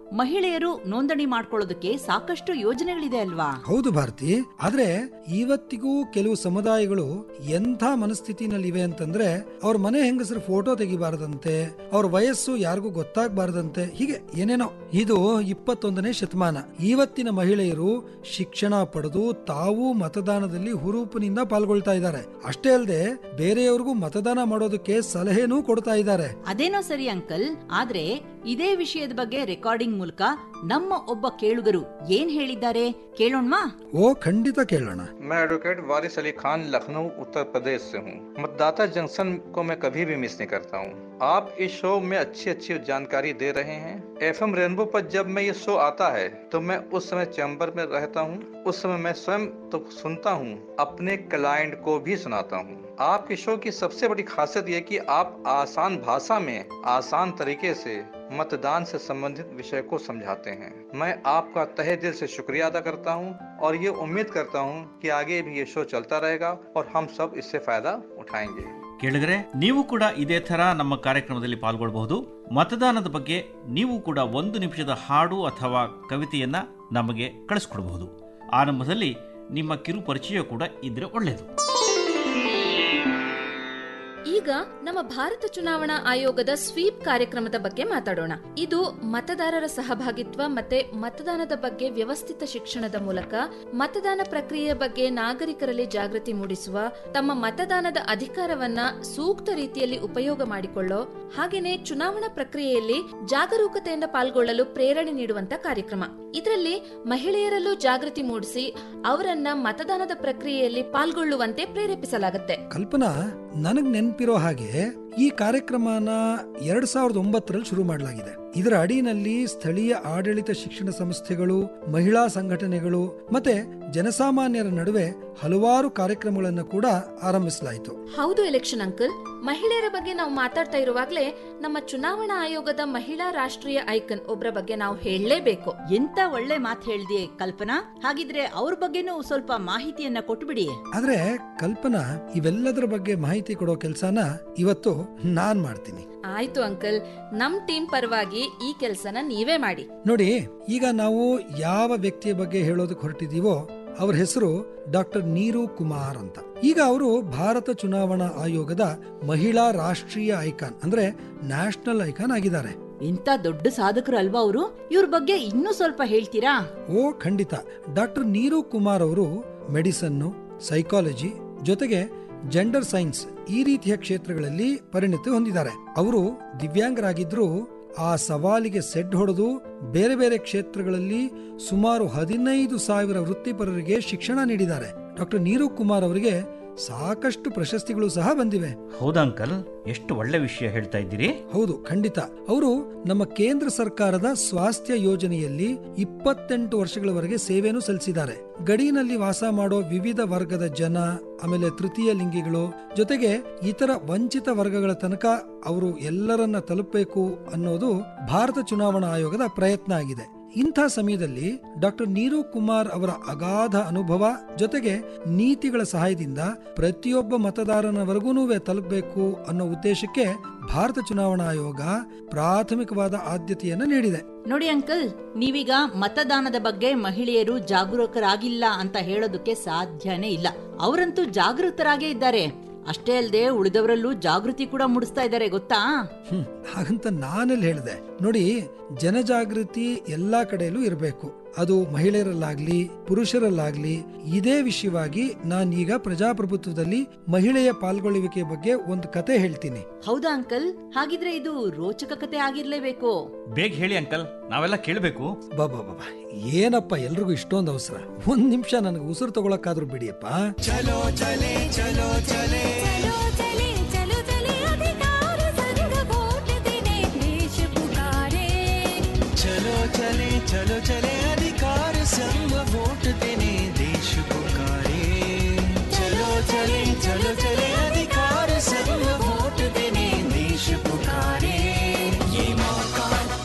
ಮಹಿಳೆಯರು ನೋಂದಣಿ ಮಾಡ್ಕೊಳ್ಳೋದಕ್ಕೆ ಸಾಕಷ್ಟು ಯೋಜನೆಗಳಿದೆ ಅಲ್ವಾ ಹೌದು ಭಾರತಿ ಆದ್ರೆ ಇವತ್ತಿಗೂ ಕೆಲವು ಸಮುದಾಯಗಳು ಎಂಥ ಮನಸ್ಥಿತಿನಲ್ಲಿವೆ ಅಂತಂದ್ರೆ ಅವ್ರ ಮನೆ ಹೆಂಗಸರ ಫೋಟೋ ತೆಗಿಬಾರದಂತೆ ಅವ್ರ ವಯಸ್ಸು ಯಾರಿಗೂ ಗೊತ್ತಾಗಬಾರದಂತೆ ಹೀಗೆ ಏನೇನೋ ಇದು ಇಪ್ಪತ್ತೊಂದನೇ ಶತಮಾನ ಇವತ್ತಿನ ಮಹಿಳೆಯರು ಶಿಕ್ಷಣ ಪಡೆದು ತಾವು ಮತದಾನದಲ್ಲಿ ಹುರುಪಿನಿಂದ ಪಾಲ್ಗೊಳ್ತಾ ಇದ್ದಾರೆ ಅಷ್ಟೇ ಅಲ್ಲದೆ ಬೇರೆಯವ್ರಿಗೂ ಮತದಾನ ಮಾಡೋದಕ್ಕೆ ಸಲಹೆನೂ ಕೊಡ್ತಾ ಇದ್ದಾರೆ ಅದೇನೋ ಸರಿ ಅಂಕಲ್ ಆದ್ರೆ ಇದೇ ವಿಷಯದ ಬಗ್ಗೆ ರೆಕಾರ್ಡಿಂಗ್ ಮೂಲಕ ನಮ್ಮ ಒಬ್ಬ ಕೇಳುಗರು ಏನ್ ಹೇಳಿದ್ದಾರೆ ಕೇಳೋಣ್ವಾ ಓ ಖಂಡಿತ ಕೇಳೋಣ मैं एडवोकेट वारिस अली खान लखनऊ उत्तर प्रदेश से हूँ मतदाता जंक्शन को मैं कभी भी मिस नहीं करता हूँ आप इस शो में अच्छी अच्छी जानकारी दे रहे हैं एफएम रेनबो पर जब मैं ये शो आता है तो मैं उस समय चैम्बर में रहता हूँ उस समय मैं स्वयं तो सुनता हूँ अपने क्लाइंट को भी सुनाता हूँ आपके शो की सबसे बड़ी खासियत ये कि आप आसान भाषा में आसान तरीके से मतदान से संबंधित विषय को समझाते हैं मैं आपका तहे दिल से शुक्रिया अदा करता हूँ और ये उम्मीद करता हूँ कि आगे भी ये शो चलता रहेगा और हम सब इससे फायदा उठाएंगे ಕೇಳಿದ್ರೆ ನೀವು ಕೂಡ ಇದೇ ಥರ ನಮ್ಮ ಕಾರ್ಯಕ್ರಮದಲ್ಲಿ ಪಾಲ್ಗೊಳ್ಳಬಹುದು ಮತದಾನದ ಬಗ್ಗೆ ನೀವು ಕೂಡ ಒಂದು ನಿಮಿಷದ ಹಾಡು ಅಥವಾ ಕವಿತೆಯನ್ನ ನಮಗೆ ಕಳಿಸ್ಕೊಡ್ಬಹುದು ಆರಂಭದಲ್ಲಿ ನಿಮ್ಮ ಕಿರು ಪರಿಚಯ ಕೂಡ ಇದ್ರೆ ಒಳ್ಳೆಯದು ಈಗ ನಮ್ಮ ಭಾರತ ಚುನಾವಣಾ ಆಯೋಗದ ಸ್ವೀಪ್ ಕಾರ್ಯಕ್ರಮದ ಬಗ್ಗೆ ಮಾತಾಡೋಣ ಇದು ಮತದಾರರ ಸಹಭಾಗಿತ್ವ ಮತ್ತೆ ಮತದಾನದ ಬಗ್ಗೆ ವ್ಯವಸ್ಥಿತ ಶಿಕ್ಷಣದ ಮೂಲಕ ಮತದಾನ ಪ್ರಕ್ರಿಯೆಯ ಬಗ್ಗೆ ನಾಗರಿಕರಲ್ಲಿ ಜಾಗೃತಿ ಮೂಡಿಸುವ ತಮ್ಮ ಮತದಾನದ ಅಧಿಕಾರವನ್ನ ಸೂಕ್ತ ರೀತಿಯಲ್ಲಿ ಉಪಯೋಗ ಮಾಡಿಕೊಳ್ಳೋ ಹಾಗೇನೆ ಚುನಾವಣಾ ಪ್ರಕ್ರಿಯೆಯಲ್ಲಿ ಜಾಗರೂಕತೆಯಿಂದ ಪಾಲ್ಗೊಳ್ಳಲು ಪ್ರೇರಣೆ ನೀಡುವಂತ ಕಾರ್ಯಕ್ರಮ ಇದರಲ್ಲಿ ಮಹಿಳೆಯರಲ್ಲೂ ಜಾಗೃತಿ ಮೂಡಿಸಿ ಅವರನ್ನ ಮತದಾನದ ಪ್ರಕ್ರಿಯೆಯಲ್ಲಿ ಪಾಲ್ಗೊಳ್ಳುವಂತೆ ಪ್ರೇರೇಪಿಸಲಾಗುತ್ತೆ ಕಲ್ಪನಾ ನನಗ್ ನೆನ್ಪಿರೋ ಹಾಗೆ ಈ ಕಾರ್ಯಕ್ರಮನ ಎರಡ್ ಸಾವಿರದ ಒಂಬತ್ತರಲ್ಲಿ ಶುರು ಮಾಡಲಾಗಿದೆ ಇದರ ಅಡಿನಲ್ಲಿ ಸ್ಥಳೀಯ ಆಡಳಿತ ಶಿಕ್ಷಣ ಸಂಸ್ಥೆಗಳು ಮಹಿಳಾ ಸಂಘಟನೆಗಳು ಮತ್ತೆ ಜನಸಾಮಾನ್ಯರ ನಡುವೆ ಹಲವಾರು ಕಾರ್ಯಕ್ರಮಗಳನ್ನು ಕೂಡ ಆರಂಭಿಸಲಾಯಿತು ಹೌದು ಎಲೆಕ್ಷನ್ ಅಂಕಲ್ ಮಹಿಳೆಯರ ಬಗ್ಗೆ ನಾವು ಮಾತಾಡ್ತಾ ಇರುವಾಗ್ಲೇ ನಮ್ಮ ಚುನಾವಣಾ ಆಯೋಗದ ಮಹಿಳಾ ರಾಷ್ಟ್ರೀಯ ಐಕನ್ ಒಬ್ರ ಬಗ್ಗೆ ನಾವು ಹೇಳಲೇಬೇಕು ಎಂತ ಒಳ್ಳೆ ಮಾತು ಹೇಳ್ದೆ ಕಲ್ಪನಾ ಹಾಗಿದ್ರೆ ಅವ್ರ ಬಗ್ಗೆನೂ ಸ್ವಲ್ಪ ಮಾಹಿತಿಯನ್ನ ಕೊಟ್ಬಿಡಿ ಆದ್ರೆ ಕಲ್ಪನಾ ಇವೆಲ್ಲದರ ಬಗ್ಗೆ ಮಾಹಿತಿ ಕೊಡೋ ಕೆಲ್ಸನ ಇವತ್ತು ನಾನ್ ಮಾಡ್ತೀನಿ ಆಯ್ತು ಅಂಕಲ್ ನಮ್ ಟೀಮ್ ಪರವಾಗಿ ಈ ಕೆಲ್ಸನ ನೀವೇ ಮಾಡಿ ನೋಡಿ ಈಗ ನಾವು ಯಾವ ವ್ಯಕ್ತಿಯ ಬಗ್ಗೆ ಹೇಳೋದಕ್ಕೆ ಹೊರಟಿದೀವೋ ಅವ್ರ ಹೆಸರು ಡಾಕ್ಟರ್ ನೀರು ಕುಮಾರ್ ಅಂತ ಈಗ ಅವರು ಭಾರತ ಚುನಾವಣಾ ಆಯೋಗದ ಮಹಿಳಾ ರಾಷ್ಟ್ರೀಯ ಐಕಾನ್ ಅಂದ್ರೆ ನ್ಯಾಷನಲ್ ಐಕಾನ್ ಆಗಿದ್ದಾರೆ ಇಂತ ದೊಡ್ಡ ಸಾಧಕರು ಅಲ್ವಾ ಅವರು ಇವ್ರ ಬಗ್ಗೆ ಇನ್ನೂ ಸ್ವಲ್ಪ ಹೇಳ್ತೀರಾ ಓ ಖಂಡಿತ ಡಾಕ್ಟರ್ ನೀರು ಕುಮಾರ್ ಅವರು ಮೆಡಿಸನ್ನು ಸೈಕಾಲಜಿ ಜೊತೆಗೆ ಜೆಂಡರ್ ಸೈನ್ಸ್ ಈ ರೀತಿಯ ಕ್ಷೇತ್ರಗಳಲ್ಲಿ ಪರಿಣಿತಿ ಹೊಂದಿದ್ದಾರೆ ಅವರು ದಿವ್ಯಾಂಗರಾಗಿದ್ರು ಆ ಸವಾಲಿಗೆ ಸೆಡ್ ಹೊಡೆದು ಬೇರೆ ಬೇರೆ ಕ್ಷೇತ್ರಗಳಲ್ಲಿ ಸುಮಾರು ಹದಿನೈದು ಸಾವಿರ ವೃತ್ತಿಪರರಿಗೆ ಶಿಕ್ಷಣ ನೀಡಿದ್ದಾರೆ ಡಾಕ್ಟರ್ ನೀರು ಕುಮಾರ್ ಅವರಿಗೆ ಸಾಕಷ್ಟು ಪ್ರಶಸ್ತಿಗಳು ಸಹ ಬಂದಿವೆ ಹೌದಾ ಅಂಕಲ್ ಎಷ್ಟು ಒಳ್ಳೆ ವಿಷಯ ಹೇಳ್ತಾ ಇದ್ದೀರಿ ಹೌದು ಖಂಡಿತ ಅವರು ನಮ್ಮ ಕೇಂದ್ರ ಸರ್ಕಾರದ ಸ್ವಾಸ್ಥ್ಯ ಯೋಜನೆಯಲ್ಲಿ ಇಪ್ಪತ್ತೆಂಟು ವರ್ಷಗಳವರೆಗೆ ಸೇವೆಯನ್ನು ಸಲ್ಲಿಸಿದ್ದಾರೆ ಗಡಿನಲ್ಲಿ ವಾಸ ಮಾಡೋ ವಿವಿಧ ವರ್ಗದ ಜನ ಆಮೇಲೆ ತೃತೀಯ ಲಿಂಗಿಗಳು ಜೊತೆಗೆ ಇತರ ವಂಚಿತ ವರ್ಗಗಳ ತನಕ ಅವರು ಎಲ್ಲರನ್ನ ತಲುಪಬೇಕು ಅನ್ನೋದು ಭಾರತ ಚುನಾವಣಾ ಆಯೋಗದ ಪ್ರಯತ್ನ ಆಗಿದೆ ಇಂಥ ಸಮಯದಲ್ಲಿ ಡಾಕ್ಟರ್ ನೀರು ಕುಮಾರ್ ಅವರ ಅಗಾಧ ಅನುಭವ ಜೊತೆಗೆ ನೀತಿಗಳ ಸಹಾಯದಿಂದ ಪ್ರತಿಯೊಬ್ಬ ಮತದಾರನವರೆಗೂ ತಲುಪಬೇಕು ಅನ್ನೋ ಉದ್ದೇಶಕ್ಕೆ ಭಾರತ ಚುನಾವಣಾ ಆಯೋಗ ಪ್ರಾಥಮಿಕವಾದ ಆದ್ಯತೆಯನ್ನು ನೀಡಿದೆ ನೋಡಿ ಅಂಕಲ್ ನೀವೀಗ ಮತದಾನದ ಬಗ್ಗೆ ಮಹಿಳೆಯರು ಜಾಗರೂಕರಾಗಿಲ್ಲ ಅಂತ ಹೇಳೋದಕ್ಕೆ ಸಾಧ್ಯನೇ ಇಲ್ಲ ಅವರಂತೂ ಜಾಗೃತರಾಗೇ ಇದ್ದಾರೆ ಅಷ್ಟೇ ಅಲ್ಲದೆ ಉಳಿದವರಲ್ಲೂ ಜಾಗೃತಿ ಕೂಡ ಮೂಡಿಸ್ತಾ ಇದ್ದಾರೆ ಗೊತ್ತಾ ಹ್ಮ್ ಹಾಗಂತ ನಾನೆಲ್ಲಿ ಹೇಳಿದೆ ನೋಡಿ ಜನಜಾಗೃತಿ ಎಲ್ಲಾ ಕಡೆಯಲ್ಲೂ ಇರಬೇಕು ಅದು ಮಹಿಳೆಯರಲ್ಲಾಗ್ಲಿ ಪುರುಷರಲ್ಲಾಗ್ಲಿ ಇದೇ ವಿಷಯವಾಗಿ ನಾನೀಗ ಪ್ರಜಾಪ್ರಭುತ್ವದಲ್ಲಿ ಮಹಿಳೆಯ ಪಾಲ್ಗೊಳ್ಳುವಿಕೆ ಬಗ್ಗೆ ಒಂದು ಕತೆ ಹೇಳ್ತೀನಿ ಹೌದಾ ಅಂಕಲ್ ಹಾಗಿದ್ರೆ ಇದು ರೋಚಕ ಕತೆ ಆಗಿರ್ಲೇಬೇಕು ಬೇಗ ಹೇಳಿ ಅಂಕಲ್ ನಾವೆಲ್ಲ ಕೇಳಬೇಕು ಬಾಬಾ ಬಾಬಾ ಏನಪ್ಪ ಎಲ್ರಿಗೂ ಇಷ್ಟೊಂದು ಅವಸರ ಒಂದ್ ನಿಮಿಷ ನನಗೆ ಉಸಿರು ತಗೊಳಕ್ಕಾದ್ರೂ ಬಿಡಿಯಪ್ಪ ಚಲೋ ಚಲೆ ಚಲೋ ಚಲೆ चलो चले चलो चले अधिकार संग वोट देने देश पुकारे चलो चले चलो चले अधिकार संग वोट देने देश पुकारे चलो चले चलो चले अधिकार संग वोट देने देश पुकारे ये मौका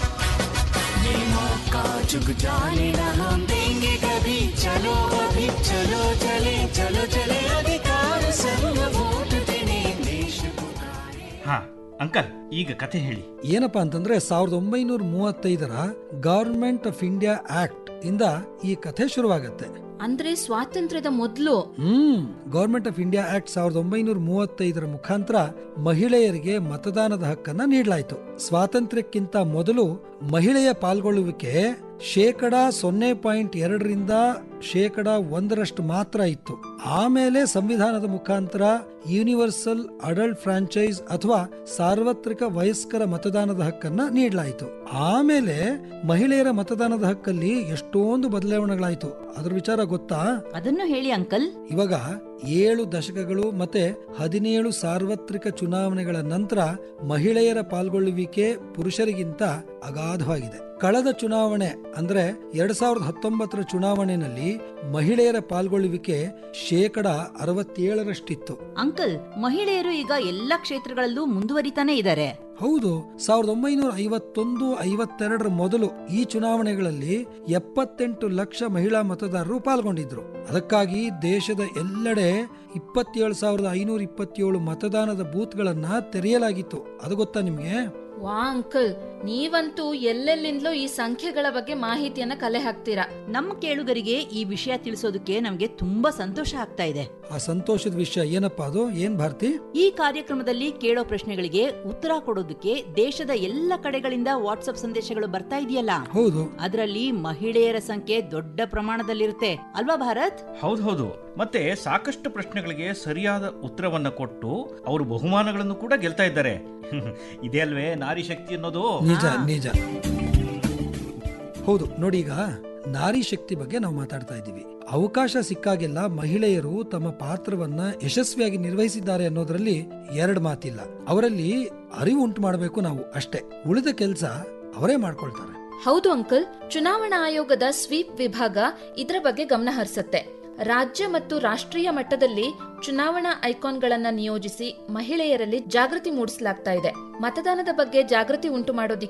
ये मौका चुक जाने ना हम देंगे कभी चलो अभी चलो चले चलो चले अधिकार संग वोट देने देश पुकारे ಹಾ ಅಂಕಲ್ ಈಗ ಕಥೆ ಹೇಳಿ ಏನಪ್ಪಾ ಅಂತಂದ್ರೆ ಸಾವಿರದ ಒಂಬೈನೂರ ಮೂವತ್ತೈದರ ಗವರ್ಮೆಂಟ್ ಆಫ್ ಇಂಡಿಯಾ ಆಕ್ಟ್ ಇಂದ ಈ ಕಥೆ ಶುರುವಾಗತ್ತೆ ಅಂದ್ರೆ ಸ್ವಾತಂತ್ರ್ಯದ ಮೊದಲು ಹ್ಮ್ ಗವರ್ಮೆಂಟ್ ಆಫ್ ಇಂಡಿಯಾ ಆಕ್ಟ್ ಸಾವಿರದ ಒಂಬೈನೂರ ಮೂವತ್ತೈದರ ಮುಖಾಂತರ ಮಹಿಳೆಯರಿಗೆ ಮತದಾನದ ಹಕ್ಕನ್ನ ನೀಡಲಾಯಿತು ಸ್ವಾತಂತ್ರ್ಯಕ್ಕಿಂತ ಮೊದಲು ಮಹಿಳೆಯ ಪಾಲ್ಗೊಳ್ಳುವಿಕೆ ಶೇಕಡ ಸೊನ್ನೆ ಪಾಯಿಂಟ್ ಎರಡರಿಂದ ಶೇಕಡ ಒಂದರಷ್ಟು ಮಾತ್ರ ಇತ್ತು ಆಮೇಲೆ ಸಂವಿಧಾನದ ಮುಖಾಂತರ ಯೂನಿವರ್ಸಲ್ ಅಡಲ್ಟ್ ಫ್ರಾಂಚೈಸ್ ಅಥವಾ ಸಾರ್ವತ್ರಿಕ ವಯಸ್ಕರ ಮತದಾನದ ಹಕ್ಕನ್ನ ನೀಡಲಾಯಿತು ಆಮೇಲೆ ಮಹಿಳೆಯರ ಮತದಾನದ ಹಕ್ಕಲ್ಲಿ ಎಷ್ಟೊಂದು ಬದಲಾವಣೆಗಳಾಯಿತು ಅದ್ರ ವಿಚಾರ ಗೊತ್ತಾ ಅದನ್ನು ಹೇಳಿ ಅಂಕಲ್ ಇವಾಗ ಏಳು ದಶಕಗಳು ಮತ್ತೆ ಹದಿನೇಳು ಸಾರ್ವತ್ರಿಕ ಚುನಾವಣೆಗಳ ನಂತರ ಮಹಿಳೆಯರ ಪಾಲ್ಗೊಳ್ಳುವಿಕೆ ಪುರುಷರಿಗಿಂತ ಅಗಾಧವಾಗಿದೆ ಕಳೆದ ಚುನಾವಣೆ ಅಂದ್ರೆ ಎರಡ್ ಸಾವಿರದ ಹತ್ತೊಂಬತ್ತರ ಚುನಾವಣೆಯಲ್ಲಿ ಮಹಿಳೆಯರ ಪಾಲ್ಗೊಳ್ಳುವಿಕೆ ಶೇಕಡ ಅರವತ್ತೇಳರಷ್ಟಿತ್ತು ಅಂಕಲ್ ಮಹಿಳೆಯರು ಈಗ ಎಲ್ಲ ಕ್ಷೇತ್ರಗಳಲ್ಲೂ ಮುಂದುವರಿತಾನೆ ಇದ್ದಾರೆ ಹೌದು ಸಾವಿರದ ಒಂಬೈನೂರ ಐವತ್ತೊಂದು ಐವತ್ತೆರಡರ ಮೊದಲು ಈ ಚುನಾವಣೆಗಳಲ್ಲಿ ಎಪ್ಪತ್ತೆಂಟು ಲಕ್ಷ ಮಹಿಳಾ ಮತದಾರರು ಪಾಲ್ಗೊಂಡಿದ್ರು ಅದಕ್ಕಾಗಿ ದೇಶದ ಎಲ್ಲೆಡೆ ಇಪ್ಪತ್ತೇಳು ಸಾವಿರದ ಐನೂರ ಇಪ್ಪತ್ತೇಳು ಮತದಾನದ ಬೂತ್ಗಳನ್ನ ತೆರೆಯಲಾಗಿತ್ತು ಅದು ಗೊತ್ತಾ ನಿಮ್ಗೆ ವಾ ಅಂಕಲ್ ನೀವಂತೂ ಎಲ್ಲೆಲ್ಲಿಂದಲೂ ಈ ಸಂಖ್ಯೆಗಳ ಬಗ್ಗೆ ಮಾಹಿತಿಯನ್ನ ಕಲೆ ಹಾಕ್ತೀರಾ ನಮ್ಮ ಕೇಳುಗರಿಗೆ ಈ ವಿಷಯ ತಿಳಿಸೋದಕ್ಕೆ ನಮ್ಗೆ ತುಂಬಾ ಸಂತೋಷ ಆಗ್ತಾ ಇದೆ ಆ ಸಂತೋಷದ ವಿಷಯ ಏನಪ್ಪಾ ಅದು ಏನ್ ಭಾರತಿ ಈ ಕಾರ್ಯಕ್ರಮದಲ್ಲಿ ಕೇಳೋ ಪ್ರಶ್ನೆಗಳಿಗೆ ಉತ್ತರ ಕೊಡೋದಕ್ಕೆ ದೇಶದ ಎಲ್ಲ ಕಡೆಗಳಿಂದ ವಾಟ್ಸ್ಆಪ್ ಸಂದೇಶಗಳು ಬರ್ತಾ ಇದೆಯಲ್ಲ ಹೌದು ಅದರಲ್ಲಿ ಮಹಿಳೆಯರ ಸಂಖ್ಯೆ ದೊಡ್ಡ ಪ್ರಮಾಣದಲ್ಲಿರುತ್ತೆ ಅಲ್ವಾ ಭಾರತ್ ಹೌದು ಹೌದು ಮತ್ತೆ ಸಾಕಷ್ಟು ಪ್ರಶ್ನೆಗಳಿಗೆ ಸರಿಯಾದ ಉತ್ತರವನ್ನ ಕೊಟ್ಟು ಅವರು ಬಹುಮಾನಗಳನ್ನು ಕೂಡ ಗೆಲ್ತಾ ಇದ್ದಾರೆ ಇದೇ ಅಲ್ವೇ ನಾರಿ ಶಕ್ತಿ ಅನ್ನೋದು ನಿಜ ನಿಜ ಹೌದು ನೋಡಿ ಈಗ ನಾರಿ ಶಕ್ತಿ ಬಗ್ಗೆ ನಾವು ಮಾತಾಡ್ತಾ ಇದ್ದೀವಿ ಅವಕಾಶ ಸಿಕ್ಕಾಗೆಲ್ಲ ಮಹಿಳೆಯರು ತಮ್ಮ ಪಾತ್ರವನ್ನ ಯಶಸ್ವಿಯಾಗಿ ನಿರ್ವಹಿಸಿದ್ದಾರೆ ಅನ್ನೋದ್ರಲ್ಲಿ ಎರಡು ಮಾತಿಲ್ಲ ಅವರಲ್ಲಿ ಅರಿವು ಉಂಟು ಮಾಡಬೇಕು ನಾವು ಅಷ್ಟೇ ಉಳಿದ ಕೆಲಸ ಅವರೇ ಮಾಡ್ಕೊಳ್ತಾರೆ ಹೌದು ಅಂಕಲ್ ಚುನಾವಣಾ ಆಯೋಗದ ಸ್ವೀಪ್ ವಿಭಾಗ ಇದರ ಬಗ್ಗೆ ಗಮನ ಹರಿಸುತ್ತೆ ರಾಜ್ಯ ಮತ್ತು ರಾಷ್ಟ್ರೀಯ ಮಟ್ಟದಲ್ಲಿ ಚುನಾವಣಾ ಐಕಾನ್ಗಳನ್ನ ನಿಯೋಜಿಸಿ ಮಹಿಳೆಯರಲ್ಲಿ ಜಾಗೃತಿ ಮೂಡಿಸಲಾಗ್ತಾ ಇದೆ ಮತದಾನದ ಬಗ್ಗೆ ಜಾಗೃತಿ ಉಂಟು ಮಾಡೋದಿಕ್ಕೆ